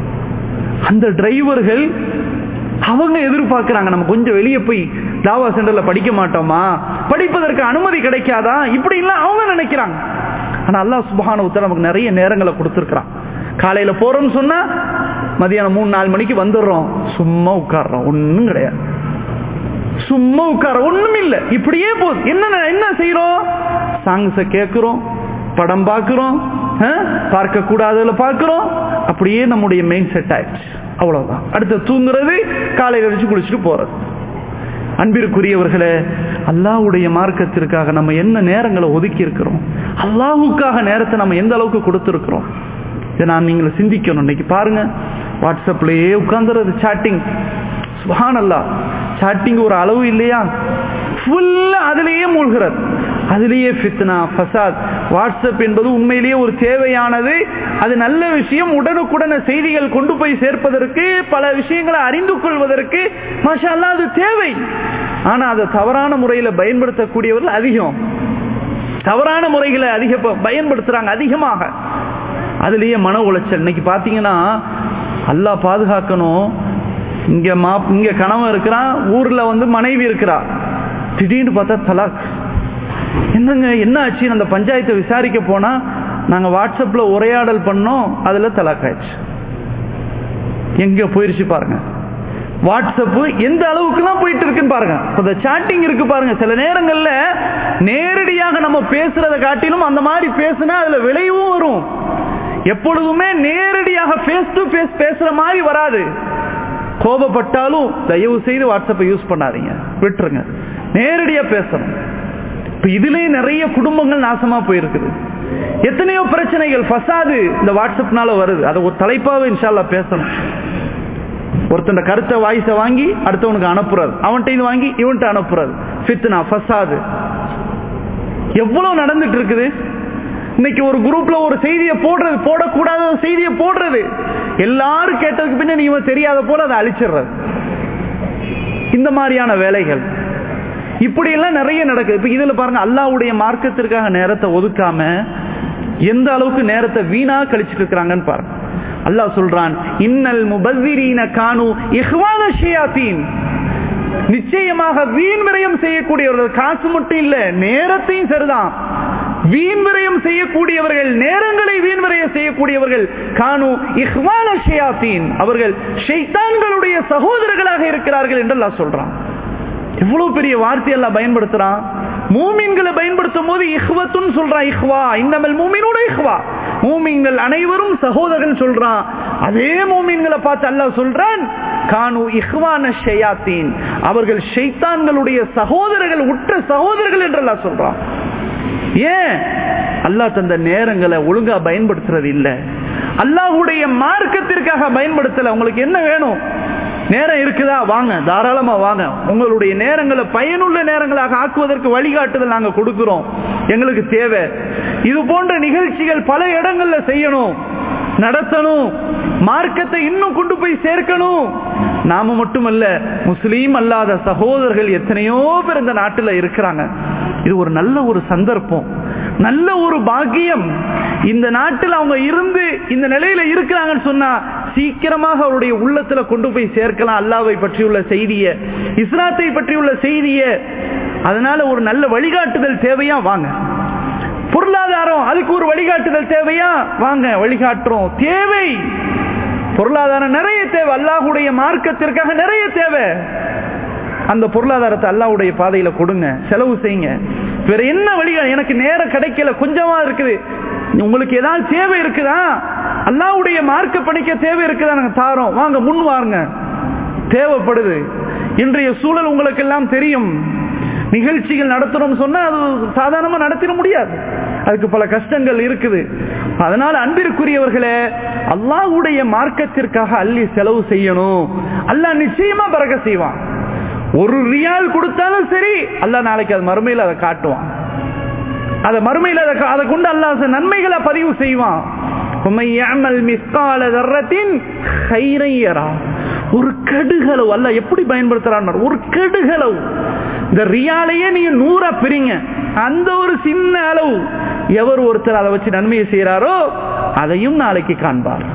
Speaker 1: அந்த டிரைவர்கள் அவங்க எதிர்பார்க்கிறாங்க நம்ம கொஞ்சம் வெளியே போய் தாவா சென்டர்ல படிக்க மாட்டோமா படிப்பதற்கு அனுமதி கிடைக்காதா இப்படி இல்ல அவங்க நினைக்கிறாங்க ஆனா அல்லாஹ் சுபஹான உத்தர நமக்கு நிறைய நேரங்களை கொடுத்துருக்கிறான் காலையில போறோம்னு சொன்னா மதியானம் மூணு நாலு மணிக்கு வந்துடுறோம் சும்மா உட்கார்றோம் ஒன்னும் கிடையாது சும்மா உட்கார ஒண்ணும் இல்ல இப்படியே போகுது என்ன என்ன செய்யறோம் சாங்ஸ கேட்கிறோம் படம் பார்க்கிறோம் பார்க்க கூடாதுல பார்க்கிறோம் அப்படியே நம்முடைய மெயின் செட் ஆயிடுச்சு அவ்வளவுதான் அடுத்து தூங்குறது காலையில வச்சு குளிச்சுட்டு போறது அன்பிற்குரியவர்களே அல்லாஹுடைய மார்க்கத்திற்காக நம்ம என்ன நேரங்களை ஒதுக்கி இருக்கிறோம் அல்லாஹுக்காக நேரத்தை நம்ம எந்த அளவுக்கு கொடுத்துருக்கிறோம் இதை நான் நீங்களை சிந்திக்கணும் இன்னைக்கு பாருங்க வாட்ஸ்அப்லயே உட்கார்ந்துறது சாட்டிங் சுபான் அல்லா சாட்டிங் ஒரு அளவு இல்லையா ஃபுல்லா அதிலேயே மூழ்கிறது அதிலேயே ஃபித்னா ஃபசாத் வாட்ஸ்அப் என்பது உண்மையிலேயே ஒரு தேவையானது அது நல்ல விஷயம் உடனுக்குடன செய்திகள் கொண்டு போய் சேர்ப்பதற்கு பல விஷயங்களை அறிந்து கொள்வதற்கு மாஷா அல்லா அது தேவை ஆனா அதை தவறான முறையில பயன்படுத்தக்கூடியவர்கள் அதிகம் தவறான முறைகளை அதிக பயன்படுத்துறாங்க அதிகமாக அதுலயே மன உளைச்சல் இன்னைக்கு பாத்தீங்கன்னா அல்லா பாதுகாக்கணும் இங்க மா இங்க கணவன் இருக்கிறான் ஊர்ல வந்து மனைவி இருக்கிறா திடீர்னு பார்த்தா தலாக் என்னங்க என்ன ஆச்சு அந்த பஞ்சாயத்தை விசாரிக்க போனா நாங்க வாட்ஸ்அப்ல உரையாடல் பண்ணோம் அதுல தலாக் ஆயிடுச்சு எங்க போயிருச்சு பாருங்க வாட்ஸ்அப் எந்த அளவுக்குலாம் போயிட்டு இருக்குன்னு பாருங்க இந்த சாட்டிங் இருக்கு பாருங்க சில நேரங்கள்ல நேரடியாக நம்ம பேசுறத காட்டிலும் அந்த மாதிரி பேசுனா அதுல விளைவும் வரும் எப்பொழுதுமே நேரடியாக ஃபேஸ் டு ஃபேஸ் பேசுற மாதிரி வராது கோபப்பட்டாலும் தயவு செய்து வாட்ஸ்அப்பை யூஸ் பண்ணாதீங்க விட்டுருங்க நேரடியா பேசணும் இப்ப இதுலயே நிறைய குடும்பங்கள் நாசமா போயிருக்குது எத்தனையோ பிரச்சனைகள் ஃபசாது இந்த வாட்ஸ்அப்னால வருது அதை ஒரு தலைப்பாவே இன்ஷால்லா பேசணும் ஒருத்தன் கருத்தை வாய்ஸ வாங்கி அடுத்தவனுக்கு அனுப்புறது அவன்கிட்ட இது வாங்கி இவன்கிட்ட அனுப்புறது ஃபித்னா ஃபசாது எவ்வளவு நடந்துட்டு இருக்குது இன்னைக்கு ஒரு குரூப்ல ஒரு செய்தியை போடுறது போடக்கூடாத செய்தியை போடுறது எல்லாரும் கேட்டதுக்கு பின்னாடி இவன் தெரியாத போல அதை அழிச்சிடுறது இந்த மாதிரியான வேலைகள் இப்படி எல்லாம் நிறைய நடக்குது இப்ப இதுல பாருங்க அல்லாவுடைய மார்க்கத்திற்காக நேரத்தை ஒதுக்காம எந்த அளவுக்கு நேரத்தை வீணா கழிச்சிட்டு இருக்கிறாங்கன்னு பாருங்க அல்லாஹ் சொல்றான் இன்னல் முபஸ்ஸிரீன கானு இஹ்வான ஷியாத்தீன் நிச்சயமாக வீண் விரயம் செய்யக்கூடியவர்கள் காசு மட்டும் இல்ல நேரத்தையும் சரிதான் வீண் விரயம் செய்யக்கூடியவர்கள் நேரங்களை வீண் விரயம் செய்யக்கூடியவர்கள் கானு இஹ்வான ஷியாத்தீன் அவர்கள் ஷைத்தான்களுடைய சகோதரர்களாக இருக்கிறார்கள் என்று அல்லாஹ் சொல்றான் எவ்வளவு பெரிய வார்த்தையெல்லாம் பயன்படுத்துறான் மூமின்களை பயன்படுத்தும் போது இஹ்வத்துன்னு சொல்றான் இஹ்வா இன்னமல் மூமினோட இஹ்வா மூமின்கள் அனைவரும் சகோதரர்கள் சொல்றான் அதே மூமின்களை பார்த்து அல்லாஹ் சொல்றான் கானு இஹ்வான ஷயாத்தீன் அவர்கள் ஷைத்தான்களுடைய சகோதரர்கள் உற்ற சகோதரர்கள் என்று அல்லாஹ் சொல்றான் ஏன் அல்லாஹ் தந்த நேரங்களை ஒழுங்கா பயன்படுத்துறது இல்ல அல்லாஹுடைய மார்க்கத்திற்காக பயன்படுத்தல உங்களுக்கு என்ன வேணும் நேரம் இருக்குதா வாங்க தாராளமா வாங்க உங்களுடைய நேரங்களை பயனுள்ள நேரங்களாக ஆக்குவதற்கு வழிகாட்டுதல் நாங்க கொடுக்கிறோம் எங்களுக்கு தேவை இது போன்ற நிகழ்ச்சிகள் பல இடங்கள்ல செய்யணும் நடத்தணும் மார்க்கத்தை இன்னும் கொண்டு போய் சேர்க்கணும் நாம மட்டுமல்ல முஸ்லீம் அல்லாத சகோதரர்கள் எத்தனையோ பேர் இந்த நாட்டில் இருக்கிறாங்க இது ஒரு நல்ல ஒரு சந்தர்ப்பம் நல்ல ஒரு பாக்கியம் இந்த நாட்டில் அவங்க இருந்து இந்த நிலையில இருக்கிறாங்கன்னு சொன்னா சீக்கிரமாக அவருடைய உள்ளத்துல கொண்டு போய் சேர்க்கலாம் அல்லாவை பற்றியுள்ள செய்திய இஸ்லாத்தை பற்றியுள்ள செய்திய அதனால ஒரு நல்ல வழிகாட்டுதல் தேவையா வாங்க பொருளாதாரம் அதுக்கு ஒரு வழிகாட்டுதல் தேவையா வாங்க வழிகாட்டுறோம் தேவை பொருளாதாரம் நிறைய தேவை அல்லாஹுடைய மார்க்கத்திற்காக நிறைய தேவை அந்த பொருளாதாரத்தை அல்லாவுடைய பாதையில கொடுங்க செலவு செய்யுங்க வேற என்ன வழிகள் எனக்கு நேரம் கிடைக்கல கொஞ்சமா இருக்குது உங்களுக்கு ஏதாவது தேவை இருக்குதா அல்லாவுடைய மார்க்க பணிக்க தேவை இருக்குதா நாங்க தாரோம் வாங்க முன் வாருங்க தேவைப்படுது இன்றைய சூழல் உங்களுக்கு எல்லாம் தெரியும் நிகழ்ச்சிகள் நடத்துறோம் சொன்னா அது சாதாரணமா நடத்திட முடியாது அதுக்கு பல கஷ்டங்கள் இருக்குது அதனால அன்பிற்குரியவர்களே அல்லாஹுடைய மார்க்கத்திற்காக அள்ளி செலவு செய்யணும் அல்லாஹ் நிச்சயமா பறக்க செய்வான் ஒரு ரியால் கொடுத்தாலும் சரி அல்ல நாளைக்கு அது மறுமையில் அதை காட்டுவான் அதை மறுமையில் அதை அதை கொண்டு அல்லாஹ் நன்மைகளை பதிவு செய்வான் ஒரு கடுகளவு அல்ல எப்படி பயன்படுத்துறான் ஒரு கடுகளவு இந்த ரியாலையே நீங்க நூறா பிரிங்க அந்த ஒரு சின்ன அளவு எவர் ஒருத்தர் அதை வச்சு நன்மையை செய்யறாரோ அதையும் நாளைக்கு காண்பார்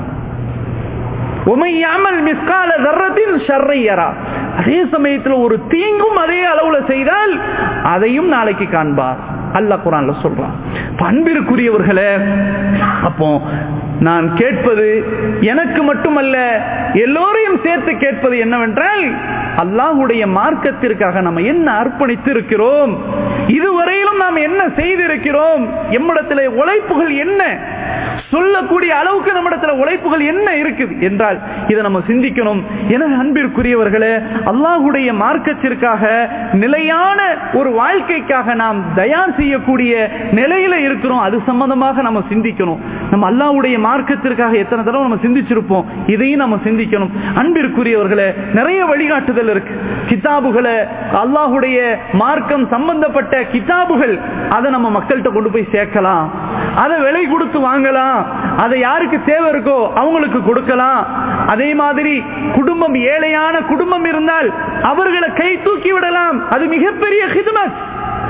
Speaker 1: அதே சமயத்தில் ஒரு தீங்கும் அதே அளவுல செய்தால் அதையும் நாளைக்கு காண்பார் அல்ல குரான்ல சொல்றான் பண்பிற்குரியவர்களே அப்போ நான் கேட்பது எனக்கு மட்டுமல்ல எல்லோரையும் சேர்த்து கேட்பது என்னவென்றால் அல்லாஹுடைய மார்க்கத்திற்காக நம்ம என்ன அர்ப்பணித்து இருக்கிறோம் இதுவரையிலும் நாம் என்ன செய்திருக்கிறோம் எம்மிடத்தில் உழைப்புகள் என்ன சொல்லக்கூடிய அளவுக்கு நம்மிடத்துல உழைப்புகள் என்ன இருக்குது என்றால் இதை நம்ம சிந்திக்கணும் என அன்பிற்குரியவர்களே அல்லாஹுடைய மார்க்கத்திற்காக நிலையான ஒரு வாழ்க்கைக்காக நாம் தயார் செய்யக்கூடிய நிலையில இருக்கிறோம் அது சம்பந்தமாக நம்ம சிந்திக்கணும் நம்ம அல்லாஹுடைய மார்க்கத்திற்காக எத்தனை தடவை நம்ம சிந்திச்சிருப்போம் இதையும் நம்ம சிந்திக்கணும் அன்பிற்குரியவர்களே நிறைய வழிகாட்டுதல் இருக்கு கிதாபுகளை அல்லாஹுடைய மார்க்கம் சம்பந்தப்பட்ட கிதாபுகள் அதை நம்ம மக்கள்கிட்ட கொண்டு போய் சேர்க்கலாம் அதை விலை கொடுத்து வாங்கலாம் அதை யாருக்கு தேவை இருக்கோ அவங்களுக்கு கொடுக்கலாம் அதே மாதிரி குடும்பம் ஏழையான குடும்பம் இருந்தால் அவர்களை கை தூக்கி விடலாம் அது மிகப்பெரிய ஹிதமத்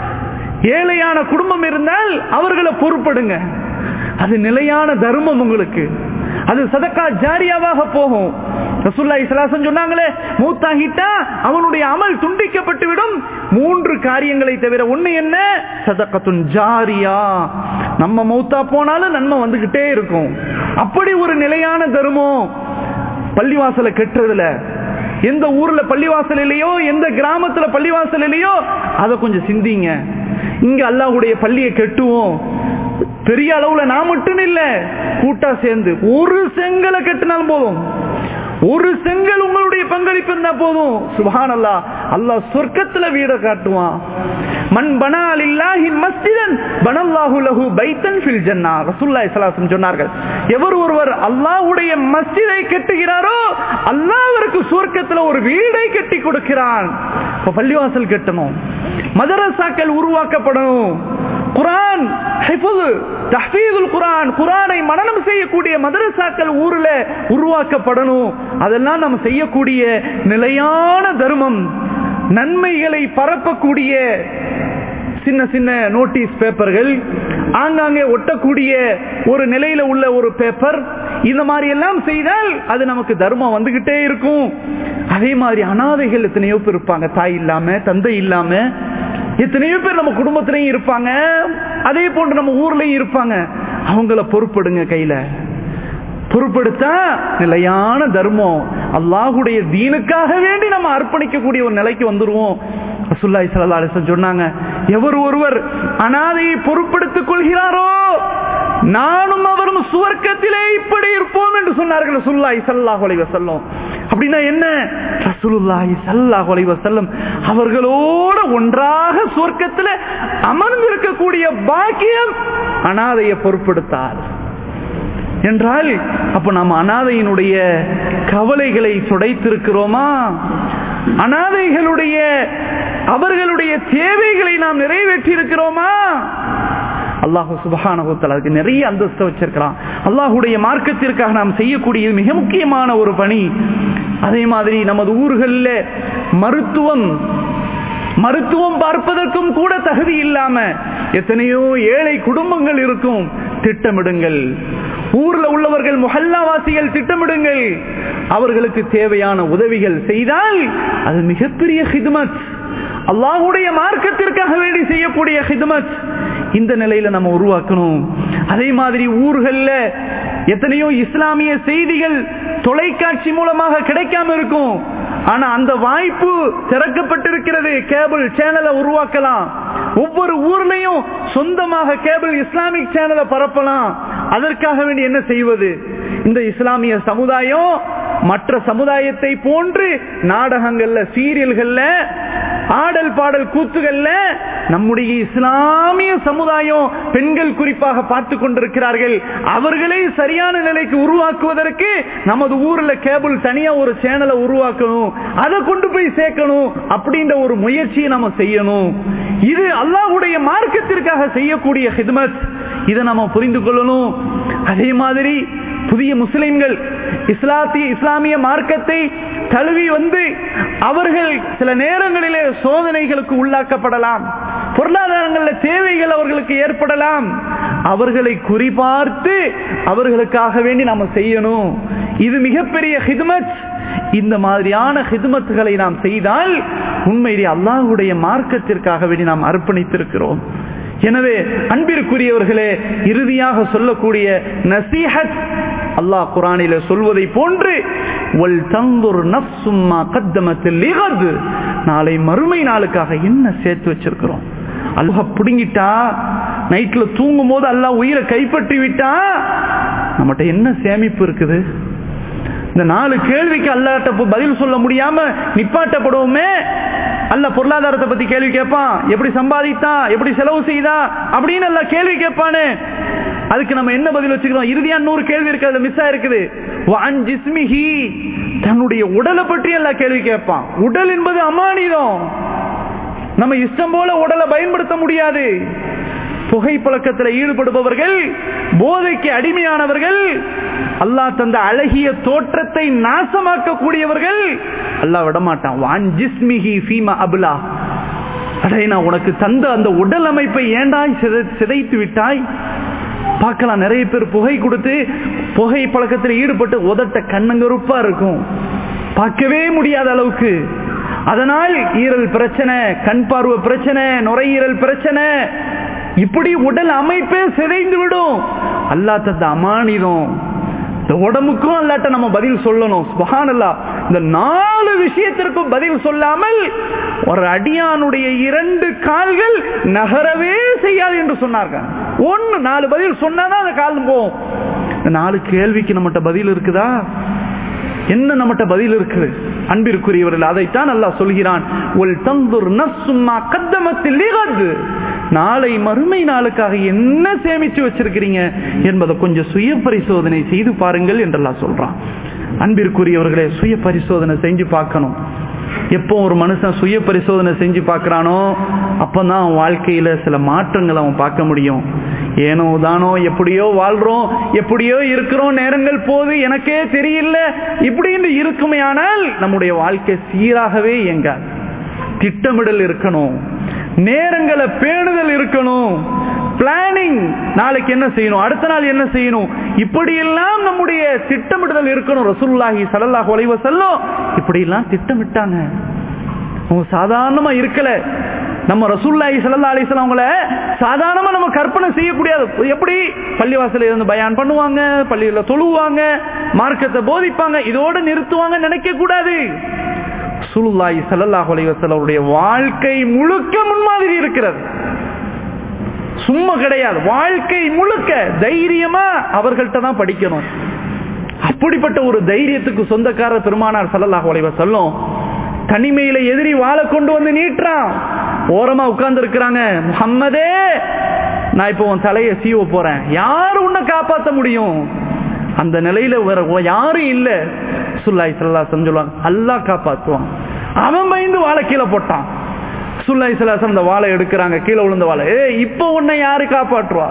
Speaker 1: ஏழையான குடும்பம் இருந்தால் அவர்களை பொறுப்படுங்க அது நிலையான தர்மம் உங்களுக்கு அது சதக்கா ஜாரியாவாக போகும் ரசுல்லா இஸ்லாசன் சொன்னாங்களே மூத்தாகிட்டா அவனுடைய அமல் துண்டிக்கப்பட்டு விடும் மூன்று காரியங்களை தவிர ஒண்ணு என்ன சதக்கத்துன் ஜாரியா நம்ம மௌத்தா போனாலும் நன்மை வந்துகிட்டே இருக்கும் அப்படி ஒரு நிலையான தர்மம் பள்ளிவாசலை கெட்டுறதுல எந்த ஊர்ல பள்ளிவாசல் இல்லையோ எந்த கிராமத்துல பள்ளிவாசல் இல்லையோ அதை கொஞ்சம் சிந்திங்க இங்க அல்லாஹுடைய பள்ளியை கெட்டுவோம் பெரிய அளவுல நான் மட்டும் இல்ல கூட்டா சேர்ந்து ஒரு செங்கலை கட்டினாலும் போதும் ஒரு செங்கல் உங்களுடைய பங்களிப்பு இருந்தா போதும் சுபான் அல்லா அல்லாஹ் சொர்க்கத்துல வீட காட்டுவான் மண் பனால் இல்லாஹி மஸ்ஜிதன் பனல்லாஹு லஹு பைத்தன் ஃபில் ஜன்னா ரசூலுல்லாஹி ஸல்லல்லாஹு சொன்னார்கள் எவர் ஒருவர் அல்லாஹ்வுடைய மஸ்ஜிதை கட்டுகிறாரோ அல்லாஹ் அவருக்கு சொர்க்கத்துல ஒரு வீடை கட்டி கொடுக்கிறான் இப்ப பள்ளிவாசல் கட்டணும் மதரசாக்கள் உருவாக்கப்படணும் குரான் தஹ்பீதுல் குரான் குரானை மனனம் செய்யக்கூடிய மதரசாக்கள் ஊர்ல உருவாக்கப்படணும் அதெல்லாம் நம்ம செய்யக்கூடிய நிலையான தர்மம் நன்மைகளை பரப்பக்கூடிய சின்ன சின்ன நோட்டீஸ் பேப்பர்கள் ஆங்காங்கே ஒட்டக்கூடிய ஒரு நிலையில உள்ள ஒரு பேப்பர் இந்த மாதிரி எல்லாம் செய்தால் அது நமக்கு தர்மம் வந்துகிட்டே இருக்கும் அதே மாதிரி அனாதைகள் எத்தனையோ பேர் இருப்பாங்க தாய் இல்லாம தந்தை இல்லாம எத்தனையோ பேர் நம்ம குடும்பத்திலையும் இருப்பாங்க அதே போன்று நம்ம ஊர்லயும் இருப்பாங்க அவங்கள பொறுப்படுங்க கையில பொறுப்படுத்தா நிலையான தர்மம் அல்லாஹுடைய தீனுக்காக வேண்டி நம்ம அர்ப்பணிக்கக்கூடிய ஒரு நிலைக்கு வந்துருவோம் ரசூல்லாய் சல்லா அலிஸ்லாம் சொன்னாங்க எவர் ஒருவர் அனாதையை பொறுப்படுத்திக் கொள்கிறாரோ நானும் அவரும் சுவர்க்கத்திலே இப்படி இருப்போம் என்று சொன்னார்கள் ரசூல்லாய் சல்லாஹ் அலைஹி வஸல்லம் அப்படின்னா என்ன ரசூலுல்லாஹி ஸல்லல்லாஹு அலைஹி வஸல்லம் அவர்களோடு ஒன்றாக சுவர்க்கத்தில் அமர்ந்திருக்கக்கூடிய பாக்கியம் அனாதையை பொறுப்படுத்தார் என்றால் அப்ப நாம் அனாதையினுடைய கவலைகளை துடைத்திருக்கிறோமா அனாதைகளுடைய அவர்களுடைய தேவைகளை நாம் நிறைவேற்றி இருக்கிறோமா அல்லாஹு சுபஹானகுத்தல் அதுக்கு நிறைய அந்தஸ்து வச்சிருக்கிறான் அல்லாஹுடைய மார்க்கத்திற்காக நாம் செய்யக்கூடிய மிக முக்கியமான ஒரு பணி அதே மாதிரி நமது ஊர்களில் மருத்துவம் மருத்துவம் பார்ப்பதற்கும் கூட தகுதி இல்லாம எத்தனையோ ஏழை குடும்பங்கள் இருக்கும் திட்டமிடுங்கள் ஊர்ல உள்ளவர்கள் முஹல்லாவாசிகள் திட்டமிடுங்கள் அவர்களுக்கு தேவையான உதவிகள் செய்தால் அது மிகப்பெரிய ஹிதுமத் அல்லாஹுடைய மார்க்கத்திற்காக வேண்டி செய்யக்கூடிய ஹிதுமத் இந்த நிலையில நம்ம உருவாக்கணும் அதே மாதிரி ஊர்கள்ல எத்தனையோ இஸ்லாமிய செய்திகள் தொலைக்காட்சி மூலமாக கிடைக்காம இருக்கும் ஆனா அந்த வாய்ப்பு திறக்கப்பட்டிருக்கிறது கேபிள் சேனலை உருவாக்கலாம் ஒவ்வொரு ஊர்லயும் சொந்தமாக கேபிள் இஸ்லாமிக் சேனலை பரப்பலாம் அதற்காக வேண்டி என்ன செய்வது இந்த இஸ்லாமிய சமுதாயம் மற்ற சமுதாயத்தை போன்று நாடகங்கள்ல சீரியல்கள்ல ஆடல் பாடல் கூத்துகள்ல நம்முடைய இஸ்லாமிய சமுதாயம் பெண்கள் குறிப்பாக பார்த்து கொண்டிருக்கிறார்கள் அவர்களை சரியான நிலைக்கு உருவாக்குவதற்கு நமது ஊர்ல கேபிள் தனியா ஒரு சேனலை உருவாக்கணும் அதை கொண்டு போய் சேர்க்கணும் அப்படின்ற ஒரு முயற்சியை நம்ம செய்யணும் இது அல்லாஹுடைய மார்க்கத்திற்காக செய்யக்கூடிய ஹிதமத் இதை நம்ம புரிந்து கொள்ளணும் அதே மாதிரி புதிய முஸ்லிம்கள் இஸ்லாத்திய இஸ்லாமிய மார்க்கத்தை தழுவி வந்து அவர்கள் சில நேரங்களிலே சோதனைகளுக்கு உள்ளாக்கப்படலாம் பொருளாதாரங்களில் தேவைகள் அவர்களுக்கு ஏற்படலாம் அவர்களை குறிபார்த்து அவர்களுக்காக வேண்டி நம்ம செய்யணும் இது மிகப்பெரிய ஹிதுமத் இந்த மாதிரியான ஹிதுமத்துகளை நாம் செய்தால் உண்மையிலே அல்லாஹுடைய மார்க்கத்திற்காக வேண்டி நாம் அர்ப்பணித்திருக்கிறோம் எனவே அன்பிற்குரியவர்களே இறுதியாக சொல்லக்கூடிய நசீஹத் அல்லாஹ் குரானில சொல்வதை போன்று நாளை மறுமை நாளுக்காக என்ன சேர்த்து வச்சிருக்கிறோம் அல்லாஹ் பிடுங்கிட்டா நைட்ல தூங்கும் போது அல்லாஹ் உயிரை கைப்பற்றி விட்டா நம்மகிட்ட என்ன சேமிப்பு இருக்குது இந்த நாலு கேள்விக்கு அல்லாட்ட பதில் சொல்ல முடியாம நிப்பாட்டப்படுவோமே அல்ல பொருளாதாரத்தை பத்தி கேள்வி கேட்பான் எப்படி சம்பாதித்தான் எப்படி செலவு செய்தா அப்படின்னு அல்ல கேள்வி கேட்பானே அதுக்கு நம்ம என்ன பதில் வச்சுக்கிறோம் இறுதியா நூறு கேள்வி இருக்கு அதுல மிஸ் ஆயிருக்குது தன்னுடைய உடலை பற்றி எல்லாம் கேள்வி கேட்பான் உடல் என்பது அமானிதம் நம்ம இஷ்டம் போல உடலை பயன்படுத்த முடியாது புகைப்பழக்கத்தில் ஈடுபடுபவர்கள் போதைக்கு அடிமையானவர்கள் அல்லாஹ் தந்த அழகிய தோற்றத்தை நாசமாக்கக்கூடியவர்கள் அல்லாஹ் விடமாட்டான் வான் ஜிஸ்மிஹி ஃபீமா அபுலா அடே நான் உனக்கு தந்த அந்த உடல் அமைப்பை ஏண்டாய் சிதைத்து விட்டாய் பார்க்கலாம் நிறைய பேர் புகை கொடுத்து புகை பழக்கத்தில் ஈடுபட்டு உதட்ட கண்ணங்கருப்பா இருக்கும் பார்க்கவே முடியாத அளவுக்கு அதனால் ஈரல் பிரச்சனை கண் பார்வை பிரச்சனை நுரையீரல் பிரச்சனை இப்படி உடல் அமைப்பே சிதைந்து விடும் அல்லா தந்த அமானிதம் இந்த உடம்புக்கும் அல்லாட்ட நம்ம பதில் சொல்லணும் சுபஹானல்லா இந்த நாலு விஷயத்திற்கும் பதில் சொல்லாமல் ஒரு அடியானுடைய இரண்டு கால்கள் நகரவே செய்யாது என்று சொன்னார்கள் ஒன்னு நாலு பதில் சொன்னாதான் அந்த கால் போகும் இந்த நாலு கேள்விக்கு நம்மகிட்ட பதில் இருக்குதா என்ன நம்மகிட்ட பதில் இருக்குது அன்பிற்குரியவர்கள் அதைத்தான் நல்லா சொல்கிறான் ஒல் தந்துர் நசும்மா கத்தமத்தில் நாளை மறுமை நாளுக்காக என்ன சேமிச்சு வச்சிருக்கிறீங்க என்பதை கொஞ்சம் சுய பரிசோதனை செய்து பாருங்கள் என்றெல்லாம் சொல்றான் அன்பிற்குரியவர்களே சுய பரிசோதனை செஞ்சு பார்க்கணும் எப்போ ஒரு மனுஷன் சுய பரிசோதனை செஞ்சு பார்க்கறானோ அப்பதான் அவன் வாழ்க்கையில சில மாற்றங்களை அவன் பார்க்க முடியும் ஏனோ தானோ எப்படியோ வாழ்றோம் எப்படியோ இருக்கிறோம் நேரங்கள் போது எனக்கே தெரியல இப்படின்னு இருக்குமே ஆனால் நம்முடைய வாழ்க்கை சீராகவே இயங்காது திட்டமிடல் இருக்கணும் நேரங்களை பேணுதல் இருக்கணும் பிளானிங் நாளைக்கு என்ன செய்யணும் அடுத்த நாள் என்ன செய்யணும் இப்படி எல்லாம் நம்முடைய திட்டமிடுதல் இருக்கணும் ரசூல்லாஹி சல்லாஹ் ஒலைவ செல்லும் இப்படி எல்லாம் திட்டமிட்டாங்க அவங்க சாதாரணமா இருக்கல நம்ம ரசூல்லாய் சல்லா அலிஸ்லாம் அவங்கள சாதாரணமா நம்ம கற்பனை செய்யக்கூடியது எப்படி பள்ளிவாசல இருந்து பயான் பண்ணுவாங்க பள்ளியில தொழுவாங்க மார்க்கத்தை போதிப்பாங்க இதோட நிறுத்துவாங்க நினைக்க கூடாது சுல்லாய் சல்லாஹ் அலைவசலுடைய வாழ்க்கை முழுக்க முன்மாதிரி இருக்கிறது சும்மா கிடையாது வாழ்க்கை முழுக்க தைரியமா அவர்கள்ட்ட தான் படிக்கணும் அப்படிப்பட்ட ஒரு தைரியத்துக்கு சொந்தக்காரர் பெருமானார் சல்லல்லாஹ் அலைவ சொல்லும் தனிமையில எதிரி வாழை கொண்டு வந்து நீட்டுறான் ஓரமா உட்கார்ந்து இருக்கிறாங்க முகம்மதே நான் இப்போ உன் தலையை சீவ போறேன் யாரு உன்னை காப்பாற்ற முடியும் அந்த நிலையில வேற யாரும் இல்ல சுல்லாய் சல்லா சொல்லுவாங்க அல்லாஹ் காப்பாத்துவான் அவன் பயந்து வாழை கீழே போட்டான் சுல்லாய் சலாசம் அந்த வாழை எடுக்கிறாங்க கீழே விழுந்த வாழை ஏ இப்ப உன்னை யாரு காப்பாற்றுவா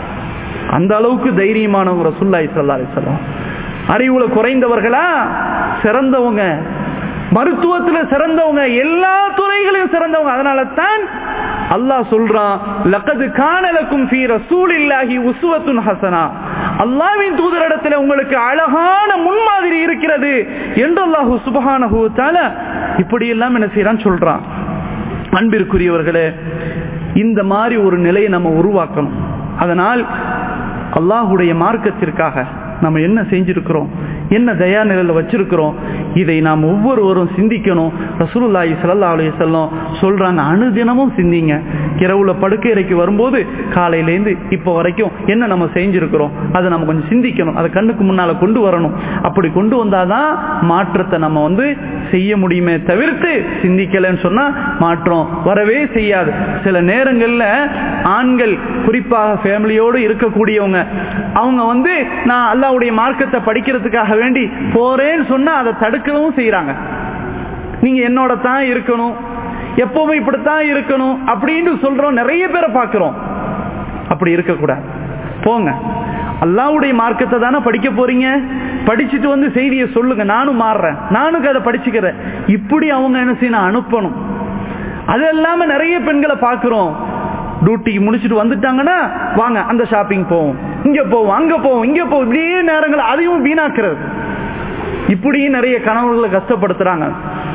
Speaker 1: அந்த அளவுக்கு தைரியமானவங்க சுல்லாய் சல்லா அலிசல்லாம் அறிவுல குறைந்தவர்களா சிறந்தவங்க மருத்துவத்துல சிறந்தவங்க எல்லா துறைகளையும் சிறந்தவங்க அதனால தான் அல்லாஹ் சொல்றான் லக்கது காணலக்கும் ஃபீ ரசூலில்லாஹி உஸ்வத்துன் ஹசனா அல்லாஹ்வின் தூதரிடத்தில் உங்களுக்கு அழகான முன்மாதிரி இருக்கிறது என்று அல்லாஹு சுபஹானஹு தஆலா இப்படி எல்லாம் என்ன செய்யறான் சொல்றான் அன்பிற்குரியவர்களே இந்த மாதிரி ஒரு நிலையை நம்ம உருவாக்கணும் அதனால் அல்லாஹுடைய மார்க்கத்திற்காக நம்ம என்ன செஞ்சிருக்கிறோம் என்ன தயா நிலையில் வச்சிருக்கிறோம் இதை நாம் ஒவ்வொருவரும் சிந்திக்கணும் ரசூலுல்லாஹி ஸல்லல்லாஹு அலைஹி வஸல்லம் சொல்றாங்க அனுதினமும் சிந்திங்க இரவுல படுக்கை அறைக்கு வரும்போது காலையிலேருந்து இப்போ வரைக்கும் என்ன நம்ம செஞ்சிருக்கிறோம் அதை நம்ம கொஞ்சம் சிந்திக்கணும் அதை கண்ணுக்கு முன்னால கொண்டு வரணும் அப்படி கொண்டு வந்தாதான் மாற்றத்தை நம்ம வந்து செய்ய முடியுமே தவிர்த்து சிந்திக்கலன்னு சொன்னா மாற்றம் வரவே செய்யாது சில நேரங்கள்ல ஆண்கள் குறிப்பாக ஃபேமிலியோடு இருக்கக்கூடியவங்க அவங்க வந்து நான் அல்லாவுடைய மார்க்கத்தை படிக்கிறதுக்காக வேண்டி போறேன்னு சொன்னா அதை தடுக்கவும் செய்யறாங்க நீங்க என்னோட தான் இருக்கணும் எப்பவுமே இப்படித்தான் இருக்கணும் அப்படின்னு சொல்றோம் நிறைய பேரை பார்க்கிறோம் அப்படி இருக்கக்கூடாது போங்க அல்லாவுடைய மார்க்கத்தை தானே படிக்க போறீங்க படிச்சுட்டு வந்து செய்தியை சொல்லுங்க நானும் மாறுறேன் நானும் அதை படிச்சுக்கிறேன் இப்படி அவங்க என்ன செய்யணும் அனுப்பணும் அது இல்லாம நிறைய பெண்களை பார்க்கிறோம் டியூட்டிக்கு முடிச்சுட்டு வந்துட்டாங்கன்னா வாங்க அந்த ஷாப்பிங் போவோம் இங்க போவோம் அங்க போவோம் இங்க போவோம் இப்படியே நேரங்கள் அதையும் வீணாக்குறது இப்படியும் நிறைய கணவர்களை கஷ்டப்படுத்துறாங்க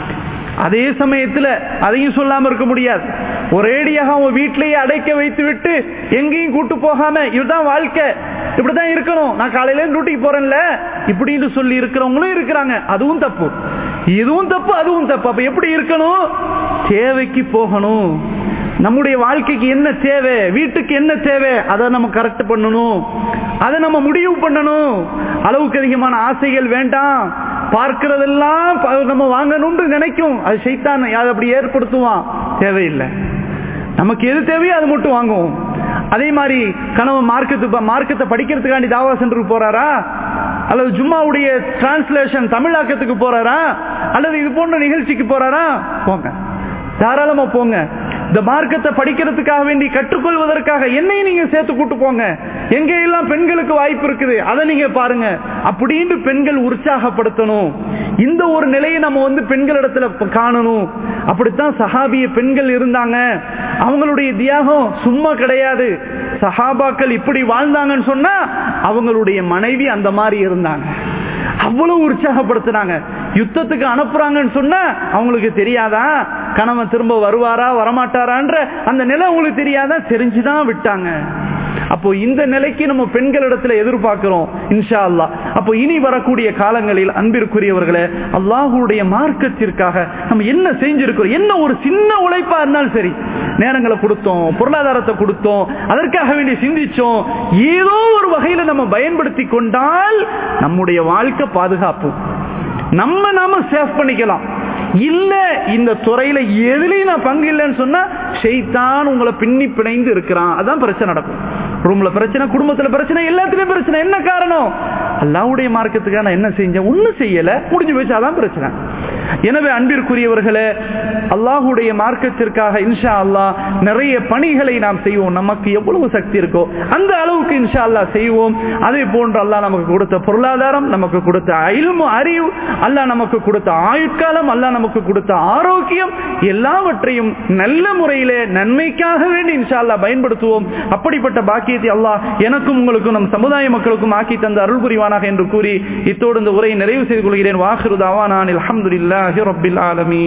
Speaker 1: அதே சமயத்துல அதையும் சொல்லாம இருக்க முடியாது ஒரேடியாக அவன் வீட்டிலேயே அடைக்க வைத்து விட்டு எங்கேயும் கூட்டு போகாம இதுதான் வாழ்க்கை இப்படிதான் இருக்கணும் நான் காலையில டியூட்டிக்கு போறேன்ல இப்படின்னு சொல்லி இருக்கிறவங்களும் இருக்கிறாங்க அதுவும் தப்பு இதுவும் தப்பு அதுவும் தப்பு அப்ப எப்படி இருக்கணும் தேவைக்கு போகணும் நம்முடைய வாழ்க்கைக்கு என்ன தேவை வீட்டுக்கு என்ன தேவை அதை நம்ம கரெக்ட் பண்ணணும் அதை நம்ம முடிவு பண்ணணும் அளவுக்கு அதிகமான ஆசைகள் வேண்டாம் பார்க்கிறதெல்லாம் நம்ம வாங்கணும்னு நினைக்கும் அது சைத்தான் அதை அப்படி ஏற்படுத்துவான் தேவையில்லை நமக்கு எது தேவையோ அது மட்டும் வாங்குவோம் அதே மாதிரி கணவன் மார்க்கத்து மார்க்கத்தை படிக்கிறதுக்காண்டி தாவா சென்டருக்கு போறாரா அல்லது ஜும்மாவுடைய டிரான்ஸ்லேஷன் தமிழாக்கத்துக்கு போறாரா அல்லது இது போன்ற நிகழ்ச்சிக்கு போறாரா போங்க தாராளமா போங்க இந்த மார்க்கத்தை படிக்கிறதுக்காக வேண்டி கற்றுக்கொள்வதற்காக என்னையும் நீங்க சேர்த்து கூட்டு போங்க எங்க எல்லாம் பெண்களுக்கு வாய்ப்பு இருக்குது அதை நீங்க பாருங்க அப்படின்னு பெண்கள் உற்சாகப்படுத்தணும் இந்த ஒரு நிலையை நம்ம வந்து பெண்களிடத்துல காணணும் அப்படித்தான் சஹாபிய பெண்கள் இருந்தாங்க அவங்களுடைய தியாகம் சும்மா கிடையாது சஹாபாக்கள் இப்படி வாழ்ந்தாங்கன்னு சொன்னா அவங்களுடைய மனைவி அந்த மாதிரி இருந்தாங்க அவ்வளவு உற்சாகப்படுத்தினாங்க யுத்தத்துக்கு அனுப்புறாங்கன்னு சொன்னா அவங்களுக்கு தெரியாதா கணவன் திரும்ப வருவாரா வரமாட்டாரான்ற அந்த நிலை உங்களுக்கு தெரியாதா தெரிஞ்சுதான் விட்டாங்க அப்போ இந்த நிலைக்கு நம்ம பெண்களிடத்துல எதிர்பார்க்கிறோம் இன்ஷா அல்லா அப்போ இனி வரக்கூடிய காலங்களில் அன்பிற்குரியவர்களே அல்லாஹுடைய மார்க்கத்திற்காக நம்ம என்ன செஞ்சிருக்கிறோம் என்ன ஒரு சின்ன உழைப்பா இருந்தாலும் சரி நேரங்களை கொடுத்தோம் பொருளாதாரத்தை கொடுத்தோம் அதற்காக வேண்டி சிந்திச்சோம் ஏதோ ஒரு வகையில நம்ம பயன்படுத்தி கொண்டால் நம்முடைய வாழ்க்கை பாதுகாப்பு நம்ம நாம சேவ் பண்ணிக்கலாம் இல்ல இந்த துறையில எதுலயும் நான் பங்கு இல்லைன்னு சொன்னா ஷெய்தான் உங்களை பின்னி பிணைந்து இருக்கிறான் அதான் பிரச்சனை நடக்கும் ரூம்ல பிரச்சனை குடும்பத்துல பிரச்சனை எல்லாத்துலயும் பிரச்சனை என்ன காரணம் அல்லாவுடைய மார்க்கத்துக்காக நான் என்ன செஞ்சேன் ஒன்னும் செய்யல முடிஞ்சு போச்சு அதான் பிரச்சனை எனவே அன்பிற்குரியவர்களே அல்லாஹுடைய மார்க்கத்திற்காக இன்ஷா அல்லா நிறைய பணிகளை நாம் செய்வோம் நமக்கு எவ்வளவு சக்தி இருக்கோ அந்த அளவுக்கு இன்ஷா அல்லா செய்வோம் அதே போன்று அல்லாஹ் நமக்கு கொடுத்த பொருளாதாரம் நமக்கு கொடுத்த அயல்மு அறிவு அல்லாஹ் நமக்கு கொடுத்த ஆயுட்காலம் அல்லாஹ் நமக்கு கொடுத்த ஆரோக்கியம் எல்லாவற்றையும் நல்ல முறையிலே நன்மைக்காக வேண்டி இன்ஷா அல்லா பயன்படுத்துவோம் அப்படிப்பட்ட பாக்கியத்தை அல்லாஹ் எனக்கும் உங்களுக்கும் நம் சமுதாய மக்களுக்கும் ஆக்கி தந்த அருள் புரிவானாக என்று கூறி இத்தோடு இந்த உரையை நிறைவு செய்து கொள்கிறேன் வாஹிரு தாவானான் அலமதுல்லாஹி ரபில் ஆலமீன்